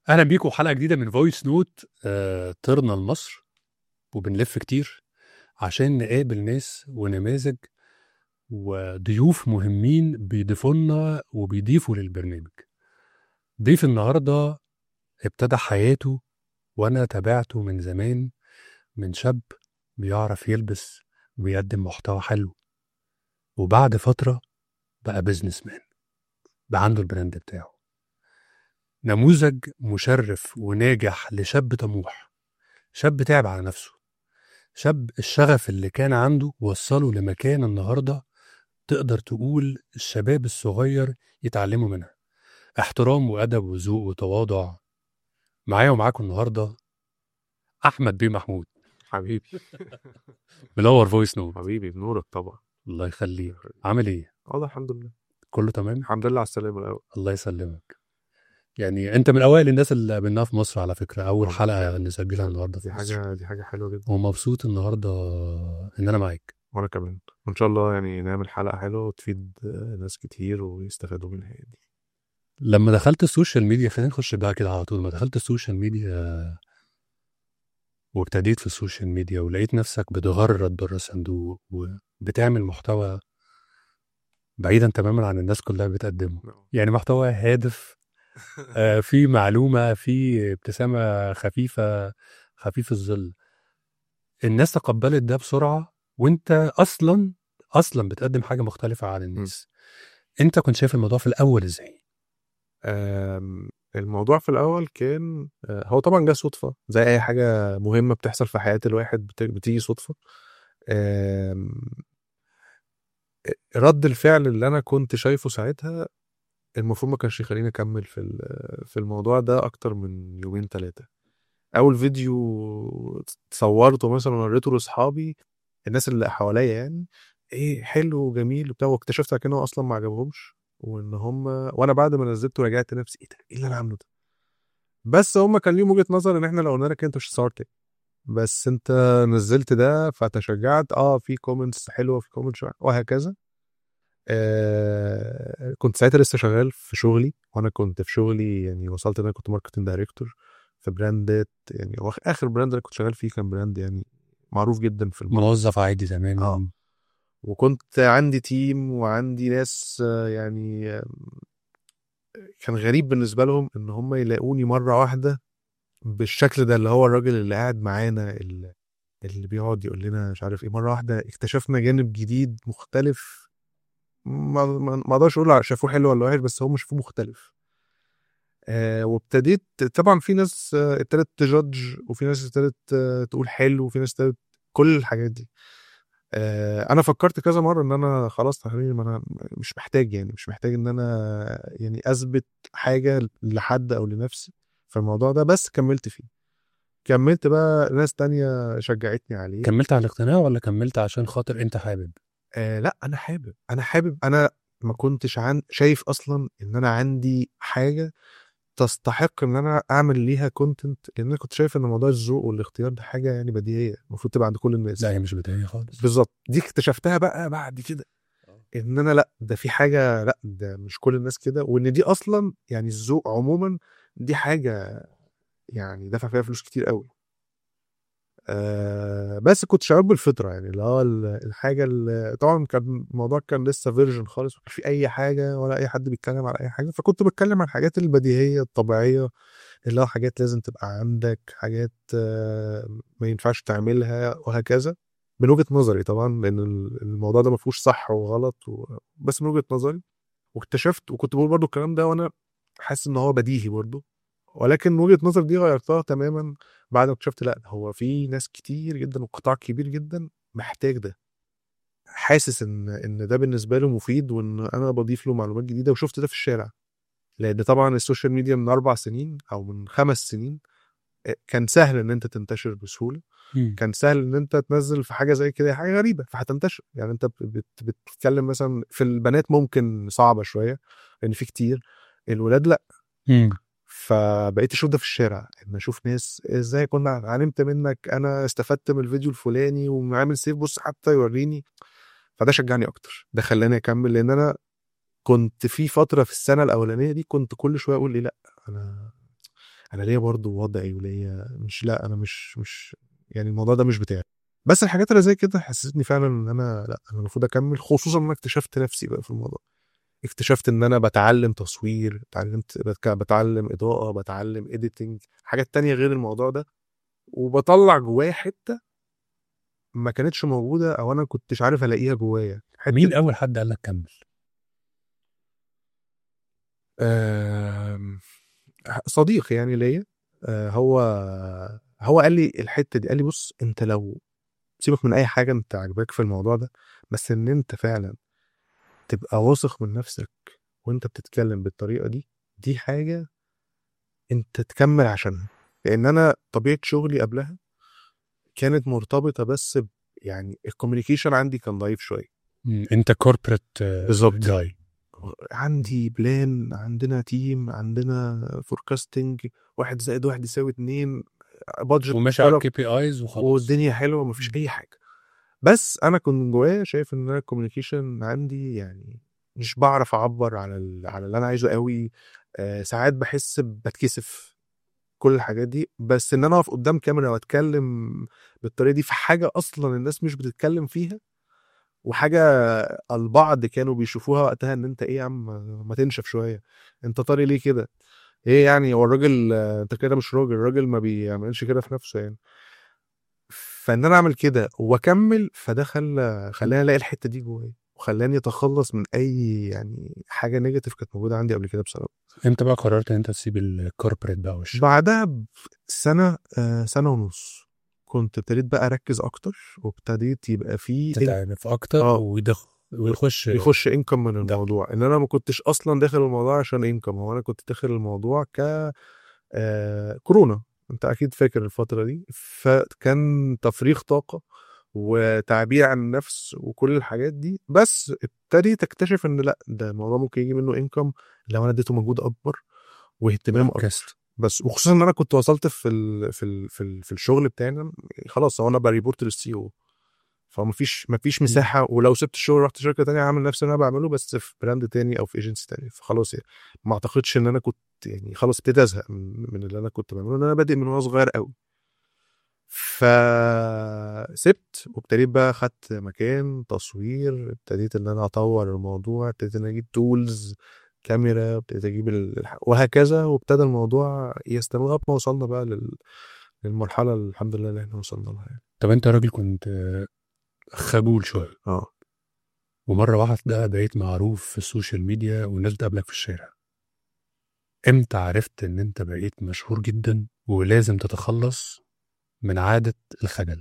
اهلا بيكم حلقه جديده من فويس نوت آه، طرنا لمصر وبنلف كتير عشان نقابل ناس ونماذج وضيوف مهمين بيضيفوا لنا وبيضيفوا للبرنامج ضيف النهارده ابتدى حياته وانا تابعته من زمان من شاب بيعرف يلبس وبيقدم محتوى حلو وبعد فتره بقى بيزنس مان بقى عنده البراند بتاعه نموذج مشرف وناجح لشاب طموح شاب تعب على نفسه شاب الشغف اللي كان عنده وصله لمكان النهارده تقدر تقول الشباب الصغير يتعلموا منها احترام وادب وذوق وتواضع معايا ومعاكم النهارده احمد بيه محمود حبيبي منور فويس نوت حبيبي بنورك طبعا الله يخليك عامل ايه اه ده الحمد لله كله تمام الحمد لله على السلامه الاول الله يسلمك يعني انت من اوائل الناس اللي قابلناها في مصر على فكره اول آه. حلقه نسجلها النهارده في دي مصر حاجه دي حاجه حلوه جدا ومبسوط النهارده ان انا معاك وانا كمان وان شاء الله يعني نعمل حلقه حلوه وتفيد آه، ناس كتير ويستفادوا منها يعني لما دخلت السوشيال ميديا خلينا نخش بقى كده على طول لما دخلت السوشيال ميديا وابتديت في السوشيال ميديا ولقيت نفسك بتغرد بره الصندوق وبتعمل محتوى بعيدا تماما عن الناس كلها بتقدمه يعني محتوى هادف آه، في معلومه في ابتسامه خفيفه خفيف الظل الناس تقبلت ده بسرعه وانت اصلا اصلا بتقدم حاجه مختلفه عن الناس انت كنت شايف الموضوع في الاول ازاي آم، الموضوع في الاول كان آه، هو طبعا جه صدفه زي اي حاجه مهمه بتحصل في حياه الواحد بت- بتيجي صدفه آم، رد الفعل اللي انا كنت شايفه ساعتها المفروض ما كانش يخليني اكمل في ال- في الموضوع ده اكتر من يومين ثلاثه اول فيديو صورته مثلا وريته لاصحابي الناس اللي حواليا يعني ايه حلو وجميل وبتاع واكتشفت بعد كده إن هو اصلا ما عجبهمش وان هم وانا بعد ما نزلته رجعت نفسي ايه ده ايه اللي انا عامله ده بس هم كان ليهم وجهه نظر ان احنا لو قلنا لك انت مش هتصور تاني بس انت نزلت ده فتشجعت اه في كومنتس حلوه في كومنتس وهكذا آه كنت ساعتها لسه شغال في شغلي وانا كنت في شغلي يعني وصلت ان انا كنت ماركتنج دايركتور في براندات يعني هو اخر براند انا كنت شغال فيه كان براند يعني معروف جدا في الماركت موظف عادي زمان آه. وكنت عندي تيم وعندي ناس آه، يعني آه، كان غريب بالنسبه لهم ان هم يلاقوني مره واحده بالشكل ده اللي هو الراجل اللي قاعد معانا اللي, اللي بيقعد يقول لنا مش عارف ايه مره واحده اكتشفنا جانب جديد مختلف ما ما ما اقدرش اقول شافوه حلو ولا وحش بس هم شافوه مختلف آه وابتديت طبعا في ناس آه، ابتدت تجادج وفي ناس ابتدت آه، تقول حلو وفي ناس ابتدت كل الحاجات دي آه، انا فكرت كذا مره ان انا خلاص تحرير ما انا مش محتاج يعني مش محتاج ان انا يعني اثبت حاجه لحد او لنفسي في الموضوع ده بس كملت فيه كملت بقى ناس تانية شجعتني عليه كملت على الاقتناع ولا كملت عشان خاطر انت حابب آه لا انا حابب انا حابب انا ما كنتش عن شايف اصلا ان انا عندي حاجه تستحق ان انا اعمل ليها كونتنت لان انا كنت شايف ان موضوع الذوق والاختيار ده حاجه يعني بديهيه المفروض تبقى عند كل الناس لا هي مش بدايه خالص بالظبط دي اكتشفتها بقى بعد كده ان انا لا ده في حاجه لا ده مش كل الناس كده وان دي اصلا يعني الذوق عموما دي حاجه يعني دفع فيها فلوس كتير قوي آه بس كنت شغال بالفطره يعني اللي هو ال- الحاجه اللي طبعا كان الموضوع كان لسه فيرجن خالص مش في اي حاجه ولا اي حد بيتكلم على اي حاجه فكنت بتكلم عن الحاجات البديهيه الطبيعيه اللي هو حاجات لازم تبقى عندك حاجات آه ما ينفعش تعملها وهكذا من وجهه نظري طبعا لان ال- الموضوع ده ما فيهوش صح وغلط و... بس من وجهه نظري واكتشفت وكنت بقول برضو الكلام ده وانا حاسس ان هو بديهي برضو ولكن وجهه نظر دي غيرتها تماما بعد ما اكتشفت لا هو في ناس كتير جدا وقطاع كبير جدا محتاج ده حاسس ان ان ده بالنسبه له مفيد وان انا بضيف له معلومات جديده وشفت ده في الشارع لان طبعا السوشيال ميديا من اربع سنين او من خمس سنين آه، كان سهل ان انت تنتشر بسهوله مم. كان سهل ان انت تنزل في حاجه زي كده حاجه غريبه فهتنتشر يعني انت بت- بتتكلم مثلا في البنات ممكن صعبه شويه لان في كتير الولاد لا مم. فبقيت اشوف ده في الشارع ان اشوف ناس ازاي كنا علمت منك انا استفدت من الفيديو الفلاني وعامل سيف بص حتى يوريني فده شجعني اكتر ده خلاني اكمل لان انا كنت في فتره في السنه الاولانيه دي كنت كل شويه اقول ايه لا انا انا ليا برضه وضعي وليا مش لا انا مش مش يعني الموضوع ده مش بتاعي بس الحاجات اللي زي كده حسستني فعلا ان انا لا انا المفروض اكمل خصوصا ان انا اكتشفت نفسي بقى في الموضوع اكتشفت ان انا بتعلم تصوير اتعلمت بتك- بتعلم اضاءه بتعلم اديتنج حاجات تانية غير الموضوع ده وبطلع جوايا حته ما كانتش موجوده او انا كنتش عارف الاقيها جوايا حته مين اول حد قال لك كمل آم، صديق يعني ليا آه، هو هو قال لي الحته دي قال لي بص انت لو سيبك من اي حاجه انت عاجباك في الموضوع ده بس ان انت فعلا تبقى واثق من نفسك وانت بتتكلم بالطريقه دي دي حاجه انت تكمل عشانها لان انا طبيعه شغلي قبلها كانت مرتبطه بس ب- يعني الكوميونيكيشن عندي كان ضعيف شويه مم. انت كوربريت بالظبط. جاي عندي بلان عندنا تيم عندنا فوركاستنج واحد زائد واحد يساوي اتنين بادجت وماشي على الكي بي ايز وخلاص والدنيا حلوه مفيش اي حاجه بس انا كنت جوايا شايف ان انا الكوميونيكيشن عندي يعني مش بعرف اعبر على ال- على اللي انا عايزه قوي آه ساعات بحس بتكسف كل الحاجات دي بس ان انا اقف قدام كاميرا واتكلم بالطريقه دي في حاجه اصلا الناس مش بتتكلم فيها وحاجه البعض كانوا بيشوفوها وقتها ان انت ايه يا عم ما تنشف شويه انت طري ليه كده ايه يعني هو الراجل آه، انت كده مش راجل الراجل ما بيعملش كده في نفسه يعني فان انا اعمل كده واكمل فده خلى خلاني الاقي الحته دي جوايا وخلاني اتخلص من اي يعني حاجه نيجاتيف كانت موجوده عندي قبل كده بسبب امتى بقى قررت ان انت تسيب الكوربريت بقى والشغل بعدها بسنه آه سنه ونص كنت ابتديت بقى اركز اكتر وابتديت يبقى في تتعرف اكتر آه. ويدخل ويخش يخش انكم من ده. الموضوع ان انا ما كنتش اصلا داخل الموضوع عشان انكم هو انا كنت داخل الموضوع ك آه كورونا انت اكيد فاكر الفتره دي فكان تفريغ طاقه وتعبير عن النفس وكل الحاجات دي بس ابتدي تكتشف ان لا ده الموضوع ممكن يجي منه انكم لو انا اديته مجهود اكبر واهتمام اكبر ركزت بس وخصوصا ان انا كنت وصلت في ال في ال في, ال في الشغل بتاعنا خلاص هو انا بريبورت للسي او فمفيش مفيش مساحه ولو سبت الشغل رحت شركه تانية عامل نفس اللي انا بعمله بس في براند تاني او في ايجنسي تاني فخلاص يعني ما اعتقدش ان انا كنت يعني خلاص ابتديت ازهق من, من اللي انا كنت بعمله لان انا بادئ من وانا صغير قوي فسبت وابتديت بقى خدت مكان تصوير ابتديت ان انا اطور الموضوع ابتديت ان انا اجيب تولز كاميرا ابتديت اجيب ال... وهكذا وابتدى الموضوع يستمر لغايه ما وصلنا بقى لل... للمرحله الحمد لله اللي احنا وصلنا لها يعني. طب انت راجل كنت آه، خجول شويه اه ومره واحده بقيت معروف في السوشيال ميديا والناس بتقابلك في الشارع امتى عرفت ان انت بقيت مشهور جدا ولازم تتخلص من عاده الخجل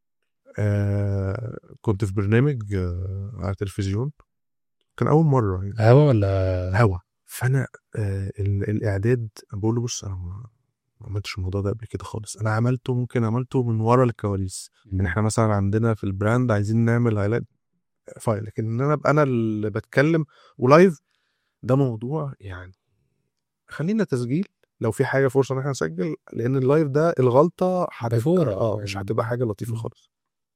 آه كنت في برنامج آه على التلفزيون كان اول مره يعني هوا ولا هوا فانا آه ال- الاعداد بقول له بص انا ما ما عملتش الموضوع ده قبل كده خالص انا عملته ممكن عملته من ورا الكواليس يعني احنا مثلا عندنا في البراند عايزين نعمل هايلايت فايل لكن ان انا ابقى انا اللي بتكلم ولايف ده موضوع يعني خلينا تسجيل لو في حاجه فرصه ان احنا نسجل لان اللايف ده الغلطه هتبقى بفورة. اه مش هتبقى حاجه لطيفه مم. خالص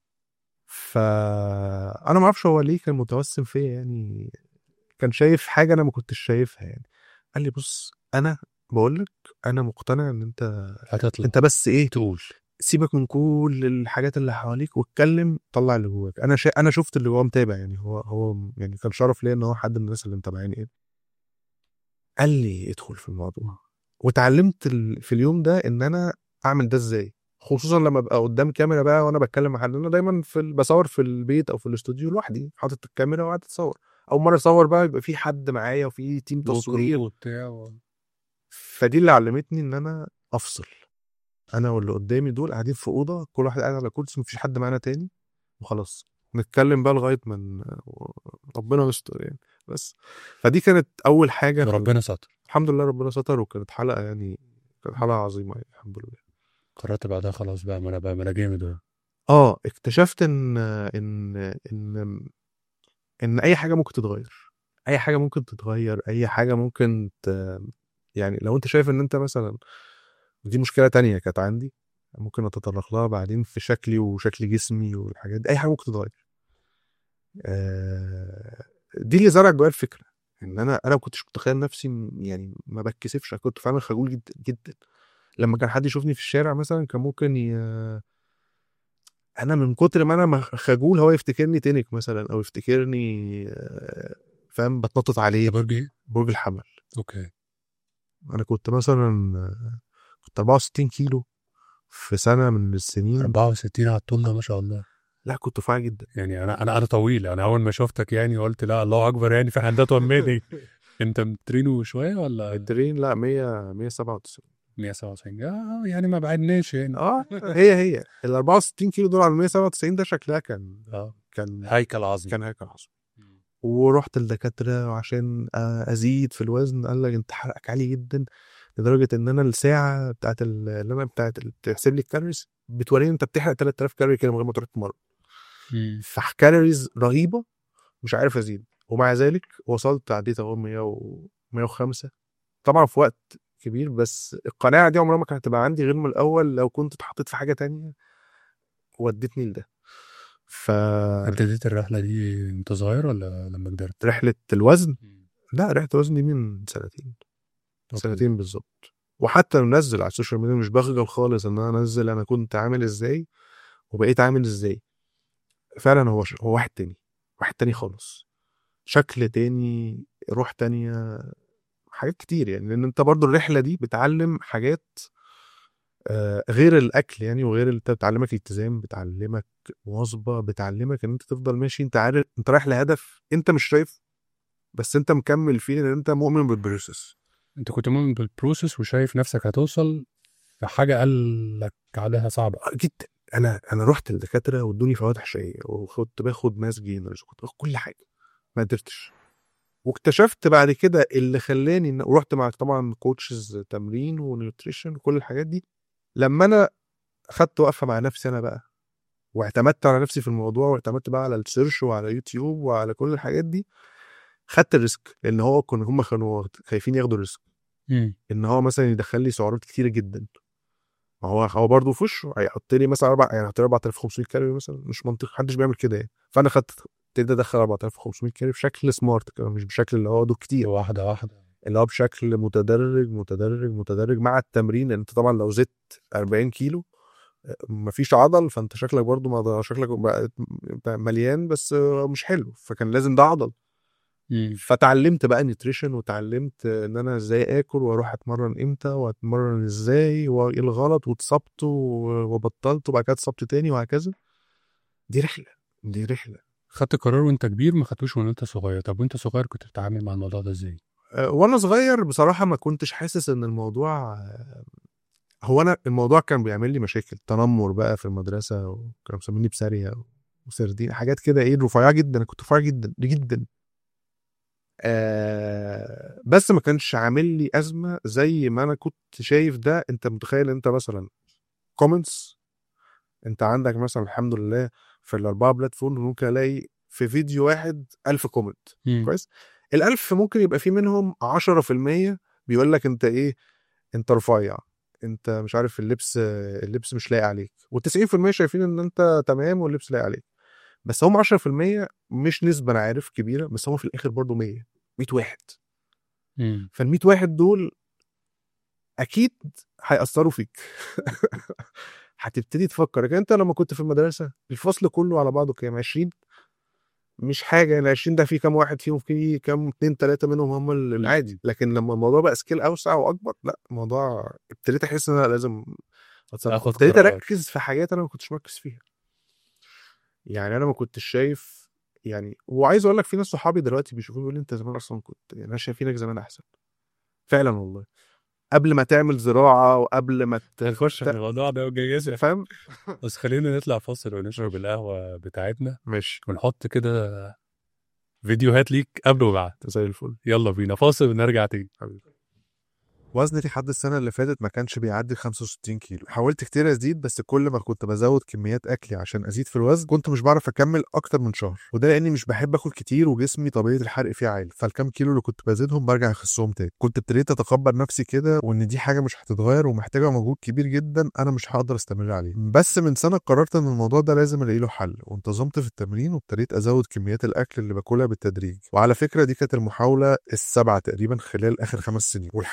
فانا ما اعرفش هو ليه كان متوسم فيا يعني كان شايف حاجه انا ما كنتش شايفها يعني قال لي بص انا بقول لك انا مقتنع ان انت هتطلع انت بس ايه تقول سيبك من كل الحاجات اللي حواليك واتكلم طلع اللي جواك انا شا... انا شفت اللي هو متابع يعني هو هو يعني كان شرف ليا ان هو حد من الناس اللي متابعيني ايه قال لي ادخل في الموضوع واتعلمت ال... في اليوم ده ان انا اعمل ده ازاي خصوصا لما ابقى قدام كاميرا بقى وانا بتكلم مع حد انا دايما في ال... بصور في البيت او في الاستوديو لوحدي حاطط الكاميرا وقاعد اتصور اول مره اصور بقى يبقى في حد معايا وفي تيم تصوير وبتاع و... فدي اللي علمتني ان انا افصل انا واللي قدامي دول قاعدين في اوضه كل واحد قاعد على كرسي مفيش حد معانا تاني وخلاص نتكلم بقى لغايه ما من... ربنا يستر يعني بس فدي كانت اول حاجه وربنا ستر الحمد لله ربنا ستر وكانت حلقه يعني كانت حلقه عظيمه يعني الحمد لله قررت بعدها خلاص بقى ما انا بقى ما انا جامد بقى. اه اكتشفت ان ان ان ان اي حاجه ممكن تتغير اي حاجه ممكن تتغير اي حاجه ممكن ت... يعني لو انت شايف ان انت مثلا دي مشكله تانية كانت عندي ممكن اتطرق لها بعدين في شكلي وشكل جسمي والحاجات دي اي حاجه ممكن تتغير آه، دي اللي زرع جوايا الفكره ان انا انا ما كنتش متخيل نفسي م- يعني ما بتكسفش انا كنت فعلا خجول جدا جدا لما كان حد يشوفني في الشارع مثلا كان ممكن ي... انا من كتر ما انا مخ- خجول هو يفتكرني تنك مثلا او يفتكرني آه، فاهم بتنطط عليه ده برج ايه؟ برج الحمل اوكي انا كنت مثلا آه، كنت 64 كيلو في سنه من السنين 64 على الطول ده ما شاء الله لا كنت رفيع جدا يعني انا انا انا طويل انا اول ما شفتك يعني قلت لا الله اكبر يعني في حد اطول مني انت مترينه شويه ولا الترين لا 100 197 197 اه يعني ما بعدناش يعني اه هي هي ال 64 كيلو دول على 197 ده شكلها كان اه كان هيكل عظمي كان هيك عظيم ورحت للدكاتره عشان آه، ازيد في الوزن قال لك انت حرقك عالي جدا لدرجه ان انا الساعه بتاعت ال- اللي انا بتاعت ال- تحسب لي الكالوريز بتوريني انت بتحرق 3000 كالوري كده من غير ما تروح تتمرن مم. فكالوريز رهيبه مش عارف ازيد ومع ذلك وصلت عديت اهو 100 و 105 طبعا في وقت كبير بس القناعه دي عمرها ما كانت هتبقى عندي غير من الاول لو كنت اتحطيت في حاجه تانية ودتني لده فرحله ابتديت الرحله دي وانت صغير ولا لما كبرت؟ الوزن لا رحله الوزن دي من سنتين أوكي. سنتين بالظبط وحتى منزل على السوشيال ميديا مش بخجل خالص ان انا انزل انا كنت عامل ازاي وبقيت عامل ازاي فعلا هو ش... هو واحد تاني واحد تاني خالص شكل تاني روح تانية حاجات كتير يعني لان انت برضو الرحله دي بتعلم حاجات آه، غير الاكل يعني وغير انت بتعلمك الالتزام بتعلمك مواظبه بتعلمك ان انت تفضل ماشي انت عارف انت رايح لهدف انت مش شايف بس انت مكمل فيه لان انت مؤمن بالبروسيس انت كنت مؤمن بالبروسيس وشايف نفسك هتوصل في حاجه قال لك عليها صعبه جدا انا انا رحت للدكاتره وادوني فواتح شهيه وكنت باخد ماس جينرز وكنت باخد كل حاجه ما قدرتش واكتشفت بعد كده اللي خلاني إن- ورحت مع طبعا كوتشز تمرين ونيوتريشن وكل الحاجات دي لما انا خدت وقفه مع نفسي انا بقى واعتمدت على نفسي في الموضوع واعتمدت بقى على السيرش وعلى يوتيوب وعلى كل الحاجات دي خدت الريسك لان هو كن هم كانوا خايفين ياخدوا الريسك مم. ان هو مثلا يدخل لي سعرات كتيره جدا ما هو هو برضه في وشه هيحط لي مثلا اربع يعني هيحط لي 4500 كالوري مثلا مش منطقي محدش بيعمل كده يعني فانا خدت ابتديت ادخل 4500 كالوري بشكل سمارت كده مش بشكل اللي هو دول كتير واحده واحده اللي هو بشكل متدرج متدرج متدرج مع التمرين لان انت طبعا لو زدت 40 كيلو آه، مفيش عضل فانت شكلك برضو ما شكلك بقى مليان بس آه، مش حلو فكان لازم ده عضل مم. فتعلمت بقى نيوتريشن وتعلمت ان انا ازاي اكل واروح اتمرن امتى واتمرن ازاي وايه الغلط واتصبت و- وبطلت وبعد كده اتصبت تاني وهكذا دي رحله دي رحله خدت قرار وانت كبير ما خدتوش وانت صغير طب وانت صغير كنت بتتعامل مع الموضوع ده ازاي؟ أه، وانا صغير بصراحه ما كنتش حاسس ان الموضوع أه، هو انا الموضوع كان بيعمل لي مشاكل تنمر بقى في المدرسه وكانوا مسميني بساريه وسردين حاجات كده ايه رفيعه جدا انا كنت رفيع جدا جدا آه بس ما كانش عامل لي ازمه زي ما انا كنت شايف ده انت متخيل انت مثلا كومنتس انت عندك مثلا الحمد لله في الاربعه بلاتفورم ممكن الاقي في فيديو واحد ألف كومنت مم. كويس الألف ممكن يبقى في منهم 10% بيقول لك انت ايه انت رفيع انت مش عارف اللبس اللبس مش لايق عليك وال90% شايفين ان انت تمام واللبس لايق عليك بس هم 10% مش نسبه انا عارف كبيره بس هم في الاخر برضو 100 100 واحد مم. فال 100 واحد دول اكيد هيأثروا فيك هتبتدي تفكر لكن انت لما كنت في المدرسه الفصل كله على بعضه كام 20 مش حاجه يعني 20 ده في كام واحد فيهم في كام اتنين تلاته منهم هم ال- العادي لكن لما الموضوع بقى سكيل اوسع واكبر لا الموضوع ابتديت احس ان انا لازم أتصرف. آخد ابتديت قرارات. اركز في حاجات انا ما كنتش مركز فيها يعني انا ما كنتش شايف يعني وعايز اقول لك في ناس صحابي دلوقتي بيشوفوني بيقولوا لي انت زمان اصلا كنت يعني انا شايفينك زمان احسن فعلا والله قبل ما تعمل زراعه وقبل ما ت- نخش في الموضوع ده وجايزة فاهم بس خلينا نطلع فاصل ونشرب القهوة بتاعتنا ماشي ونحط كده فيديوهات ليك قبل وبعد زي الفل يلا بينا فاصل ونرجع تاني وزني لحد السنة اللي فاتت ما كانش بيعدي 65 كيلو حاولت كتير ازيد بس كل ما كنت بزود كميات اكلي عشان ازيد في الوزن كنت مش بعرف اكمل اكتر من شهر وده لاني مش بحب اكل كتير وجسمي طبيعة الحرق فيه عالي فالكام كيلو اللي كنت بزيدهم برجع اخسهم تاني كنت ابتديت اتقبل نفسي كده وان دي حاجة مش هتتغير ومحتاجة مجهود كبير جدا انا مش هقدر استمر عليه بس من سنة قررت ان الموضوع ده لازم الاقي له حل وانتظمت في التمرين وابتديت ازود كميات الاكل اللي باكلها بالتدريج وعلى فكرة دي كانت المحاولة السابعة تقريبا خلال اخر خمس سنين والحمد لله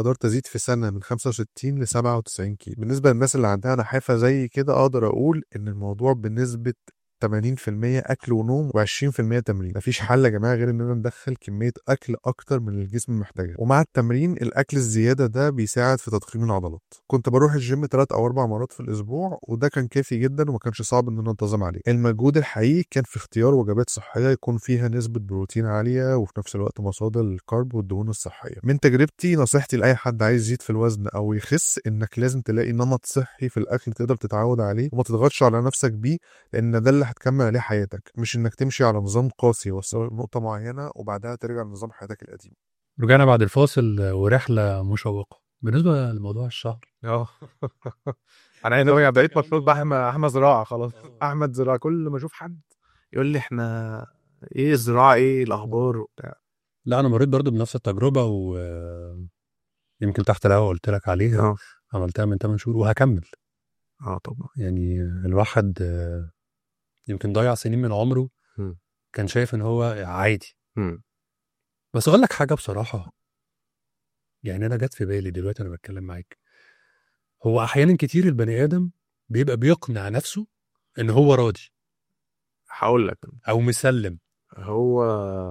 قدرت ازيد في سنه من 65 ل 97 كيلو بالنسبه للناس اللي عندها نحافه زي كده اقدر اقول ان الموضوع بنسبه 80% اكل ونوم و20% تمرين مفيش حل يا جماعه غير اننا ندخل كميه اكل اكتر من اللي الجسم محتاجها ومع التمرين الاكل الزياده ده بيساعد في تضخيم العضلات كنت بروح الجيم ثلاث او اربع مرات في الاسبوع وده كان كافي جدا وما كانش صعب ان انا انتظم عليه المجهود الحقيقي كان في اختيار وجبات صحيه يكون فيها نسبه بروتين عاليه وفي نفس الوقت مصادر الكارب والدهون الصحيه من تجربتي نصيحتي لاي حد عايز يزيد في الوزن او يخس انك لازم تلاقي نمط صحي في الاكل تقدر تتعود عليه وما تضغطش على نفسك بيه لان ده اللي هتكمل عليه حياتك مش انك تمشي على نظام قاسي يوصلك لنقطه معينه وبعدها ترجع لنظام حياتك القديم رجعنا بعد الفاصل ورحله مشوقه بالنسبه لموضوع الشهر اه انا عايز بقيت مشهور باحمد احمد زراعه خلاص احمد زراعه كل ما اشوف حد يقول لي احنا ايه الزراعه ايه الاخبار وبتاع لا انا مريت برضو بنفس التجربه و يمكن تحت الهوا قلت لك عليها اه عملتها من 8 شهور وهكمل اه طبعا يعني الواحد آه، يمكن ضيع سنين من عمره مم. كان شايف ان هو عادي مم. بس اقول لك حاجه بصراحه يعني انا جت في بالي دلوقتي انا بتكلم معاك هو احيانا كتير البني ادم بيبقى بيقنع نفسه ان هو راضي هقول لك او مسلم هو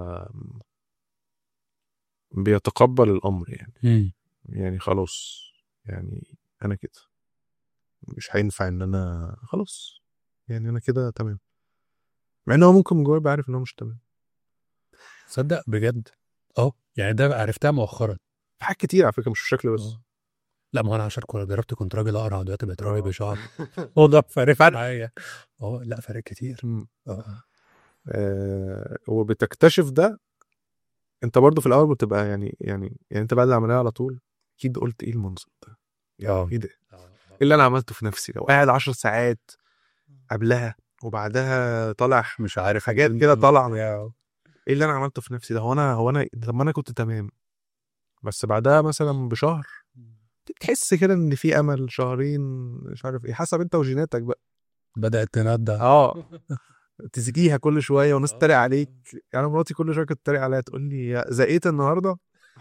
بيتقبل الامر يعني يعني خلاص يعني انا كده مش هينفع ان انا خلاص يعني انا كده تمام مع ان هو ممكن من جواه يبقى عارف ان هو مش تمام صدق بجد اه يعني ده عرفتها مؤخرا في حاجات كتير على فكره مش بالشكل بس آه. لا ما هو انا عشان كنت جربت كنت راجل اقرع دلوقتي بقيت راجل آه. بشعر والله فرق فرق معايا اه لا فرق كتير مم. اه آه وبتكتشف ده انت برضو في الاول بتبقى يعني يعني يعني انت بعد العمليه على طول اكيد قلت ايه المنظر ده اه ايه ده ايه اللي انا عملته في نفسي ده وقاعد 10 ساعات قبلها وبعدها طالع مش عارف حاجات كده طالعه ايه اللي انا عملته في نفسي ده هو انا هو انا طب ما انا كنت تمام بس بعدها مثلا بشهر تحس كده ان في امل شهرين مش عارف ايه حسب انت وجيناتك بقى بدات تندع اه تزكيها كل شويه والناس تتريق عليك يعني مراتي كل شويه كانت تتريق عليا تقول لي يا زقيت النهارده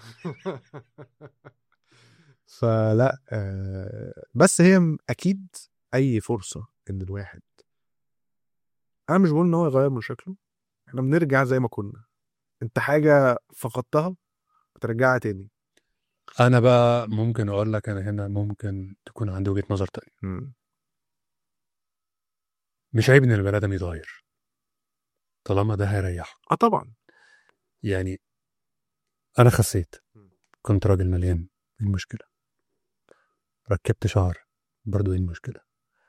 فلا آه بس هي م- اكيد اي فرصه ان الواحد انا مش بقول ان هو يغير من شكله احنا بنرجع زي ما كنا انت حاجه فقدتها بترجعها تاني انا بقى ممكن اقول لك انا هنا ممكن تكون عندي وجهه نظر تانية مم. مش عيب ان البني ادم يتغير طالما ده هيريحه اه طبعا يعني انا خسيت مم. كنت راجل مليان ايه المشكله ركبت شعر برضو ايه المشكله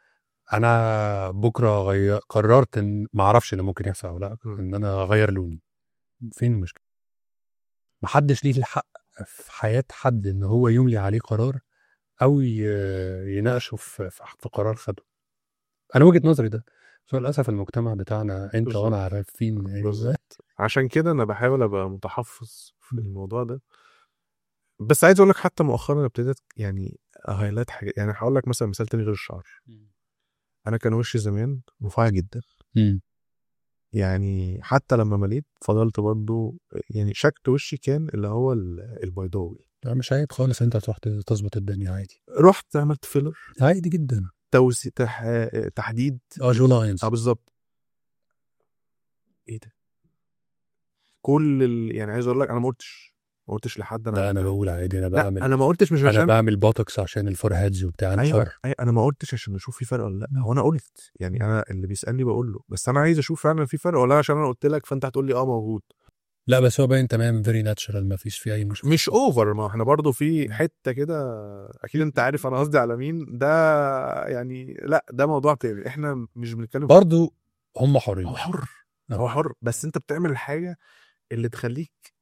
انا بكره غير قررت ان ما اعرفش اللي ممكن يحصل او لا مم. ان انا اغير لوني فين المشكله محدش ليه الحق في حياه حد ان هو يملي عليه قرار او ي- يناقشه في في في قرار خده انا وجهه نظري ده بس هو للاسف المجتمع بتاعنا انت بالظبط. وانا عارفين بالظبط. عشان كده انا بحاول ابقى متحفظ في الموضوع ده بس عايز اقول لك حتى مؤخرا ابتديت يعني هايلايت حاجات يعني هقول لك مثلا مثال تاني غير الشعر انا كان وشي زمان رفيع جدا مم. يعني حتى لما مليت فضلت برضو يعني شكل وشي كان اللي هو ال- البيضاوي لا مش عيب خالص انت تروح تظبط الدنيا عادي رحت عملت فيلر عادي جدا توسي تح... تحديد اه جو لاينز اه بالظبط ايه ده كل ال... يعني عايز اقول لك انا ما قلتش ما قلتش لحد انا لا انا بقول عادي انا لا بعمل انا ما قلتش مش انا عشان بعمل بوتوكس عشان الفور هيدز وبتاع انا ايوه حر أيوة انا ما قلتش عشان اشوف في فرق ولا لا هو انا قلت يعني انا اللي بيسالني بقول له بس انا عايز اشوف فعلا في فرق ولا عشان انا قلت لك فانت هتقول لي اه موجود لا بس هو باين تمام فيري ناتشرال ما فيش فيه اي مشكله مش اوفر ما احنا برضو في حته كده اكيد انت عارف انا قصدي على مين ده يعني لا ده موضوع تاني احنا مش بنتكلم في- برضو هم حرين هو حر آه. هو حر بس انت بتعمل الحاجه اللي تخليك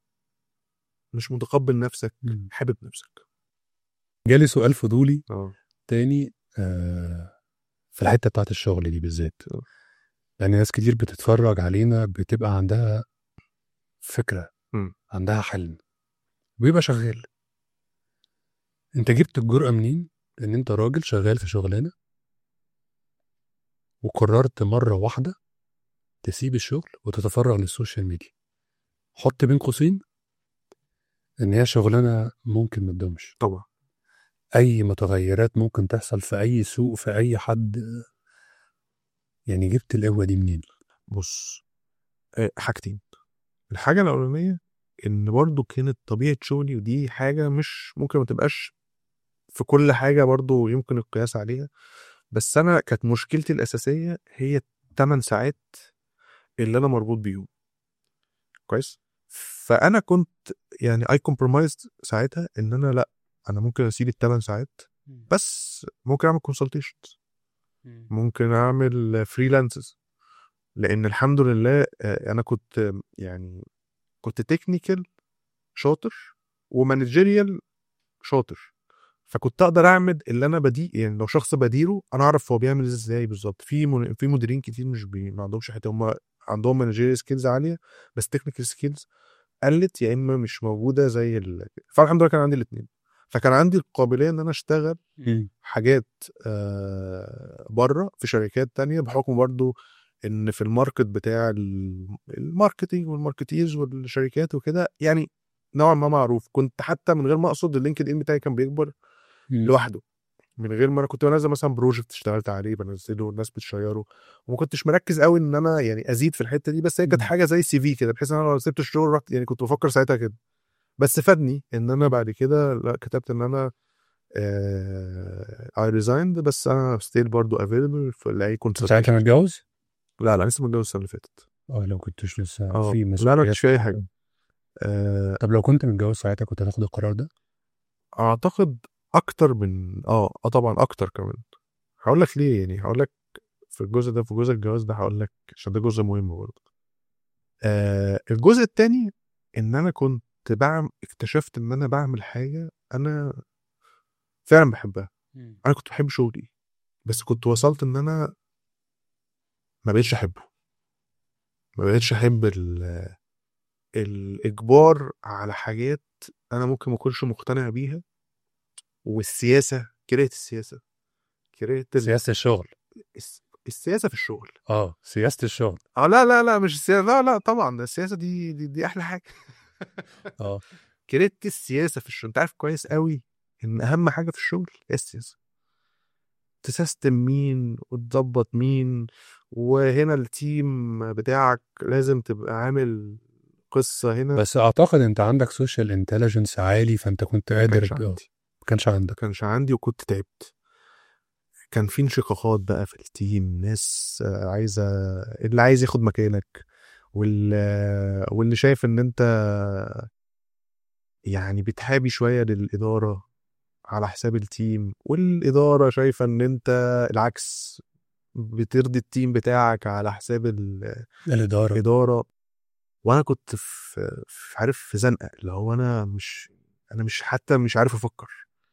مش متقبل نفسك مم. حابب نفسك جالي سؤال فضولي اه تاني آه في الحته بتاعت الشغل دي بالذات آه. لان ناس كتير بتتفرج علينا بتبقى عندها فكره مم. عندها حلم ويبقى شغال انت جبت الجرأة منين ان انت راجل شغال في شغلانه وقررت مره واحده تسيب الشغل وتتفرغ للسوشيال ميديا حط بين قوسين ان هي شغلانه ممكن ما تدومش طبعا اي متغيرات ممكن تحصل في اي سوق في اي حد يعني جبت القوه دي منين بص آه، حاجتين الحاجة الأولانية إن برضو كانت طبيعة شغلي ودي حاجة مش ممكن ما تبقاش في كل حاجة برضو يمكن القياس عليها بس أنا كانت مشكلتي الأساسية هي الثمان ساعات اللي أنا مربوط بيهم كويس فأنا كنت يعني اي كومبرومايزد ساعتها إن أنا لأ أنا ممكن أسيب الثمان ساعات بس ممكن أعمل كونسلتيشن ممكن اعمل فريلانسز لان الحمد لله آه، انا كنت آه، يعني كنت تكنيكال شاطر ومانجيريال شاطر فكنت اقدر اعمل اللي انا بدي يعني لو شخص بديره انا اعرف هو بيعمل ازاي بالظبط في من... في مديرين كتير مش بي... ما عندهمش حته هم عندهم مانجيريال سكيلز عاليه بس تكنيكال سكيلز قلت يا اما مش موجوده زي ال... فالحمد لله كان عندي الاثنين فكان عندي القابليه ان انا اشتغل حاجات بره في شركات تانية بحكم برضو ان في الماركت بتاع ال- الماركتينج والماركتيرز والشركات وكده يعني نوعا ما معروف كنت حتى من غير ما اقصد اللينكد ان بتاعي كان بيكبر لوحده من غير ما انا كنت بنزل مثلا بروجكت اشتغلت عليه بنزله الناس بتشيره وما كنتش مركز قوي ان انا يعني ازيد في الحته دي بس هي كانت مم. حاجه زي سي في كده بحيث ان انا لو سبت الشغل رحت يعني كنت بفكر ساعتها كده بس فادني ان انا بعد كده لا كتبت ان انا اي ريزايند بس انا ستيل برضو افيلبل في لاي كنت ساعتها متجوز؟ لا لا لسه متجوز السنه اللي فاتت اه لو كنتش لسه اه في لا لا مسؤوليات مش في اي حاجه آه، طب لو كنت متجوز ساعتها كنت هتاخد القرار ده؟ اعتقد اكتر من اه اه طبعا اكتر كمان هقول لك ليه يعني هقول لك في الجزء ده في جزء الجواز ده هقول لك عشان ده جزء مهم برضه آه الجزء التاني ان انا كنت بعمل اكتشفت ان انا بعمل حاجه انا فعلا بحبها انا كنت بحب شغلي بس كنت وصلت ان انا ما بقتش احبه ما بقتش احب ال- الاجبار على حاجات انا ممكن ما اكونش مقتنع بيها والسياسه كرهت السياسه كرهت ال- سياسه الشغل الس- السياسه في الشغل اه سياسه الشغل اه لا لا لا مش السياسه لا لا طبعا ده السياسه دي دي, دي احلى حاجه اه كرهت السياسه في الشغل انت عارف كويس قوي ان اهم حاجه في الشغل هي السياسه تسيستم مين وتظبط مين وهنا التيم بتاعك لازم تبقى عامل قصه هنا بس اعتقد انت عندك سوشيال انتليجنس عالي فانت كنت قادر كانش آه، عندي. ما كانش عندك كانش عندي وكنت تعبت كان في انشقاقات بقى في التيم ناس آه، عايزه اللي عايز ياخد مكانك واللي واللي شايف ان انت يعني بتحابي شويه للاداره على حساب التيم والاداره شايفه ان انت العكس بترضي التيم بتاعك على حساب ال- الاداره الاداره وانا كنت في في- عارف في زنقه اللي هو انا مش انا مش حتى مش عارف افكر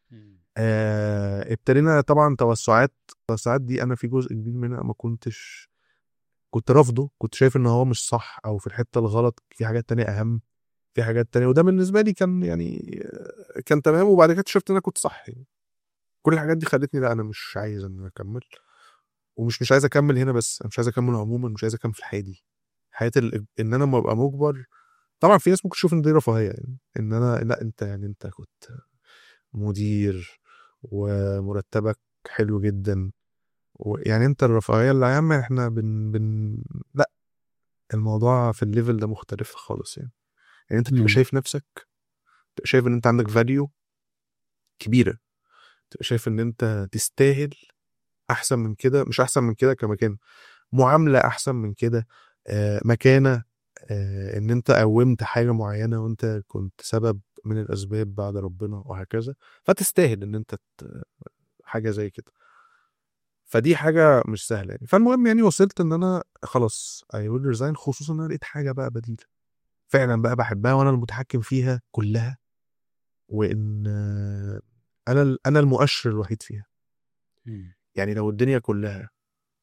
آه ابتدينا طبعا توسعات التوسعات دي انا في جزء كبير منها ما كنتش كنت رافضه كنت شايف ان هو مش صح او في الحته الغلط في حاجات تانية اهم في حاجات تانية وده بالنسبه لي كان يعني آه، كان تمام وبعد كده اكتشفت ان انا كنت صح يعني كل الحاجات دي خلتني لا انا مش عايز ان انا اكمل ومش مش عايز اكمل هنا بس انا مش عايز اكمل عموما مش عايز اكمل في الحياه دي حياه ال... ان انا لما ابقى مجبر طبعا في ناس ممكن تشوف ان دي رفاهيه يعني ان انا لا انت يعني انت كنت مدير ومرتبك حلو جدا ويعني انت الرفاهيه اللي يا عم احنا بن بن لا الموضوع في الليفل ده مختلف خالص يعني يعني انت مم. تبقى شايف نفسك تبقى شايف ان انت عندك فاليو كبيره تبقى شايف ان انت تستاهل احسن من كده مش احسن من كده كمكان معامله احسن من كده آه مكانه آه ان انت قومت حاجه معينه وانت كنت سبب من الاسباب بعد ربنا وهكذا فتستاهل ان انت ت- حاجه زي كده فدي حاجه مش سهله يعني فالمهم يعني وصلت ان انا خلاص اي ويل ريزاين خصوصا ان انا لقيت حاجه بقى بديله فعلا بقى بحبها وانا المتحكم فيها كلها وان آه، انا ال- انا المؤشر الوحيد فيها يعني لو الدنيا كلها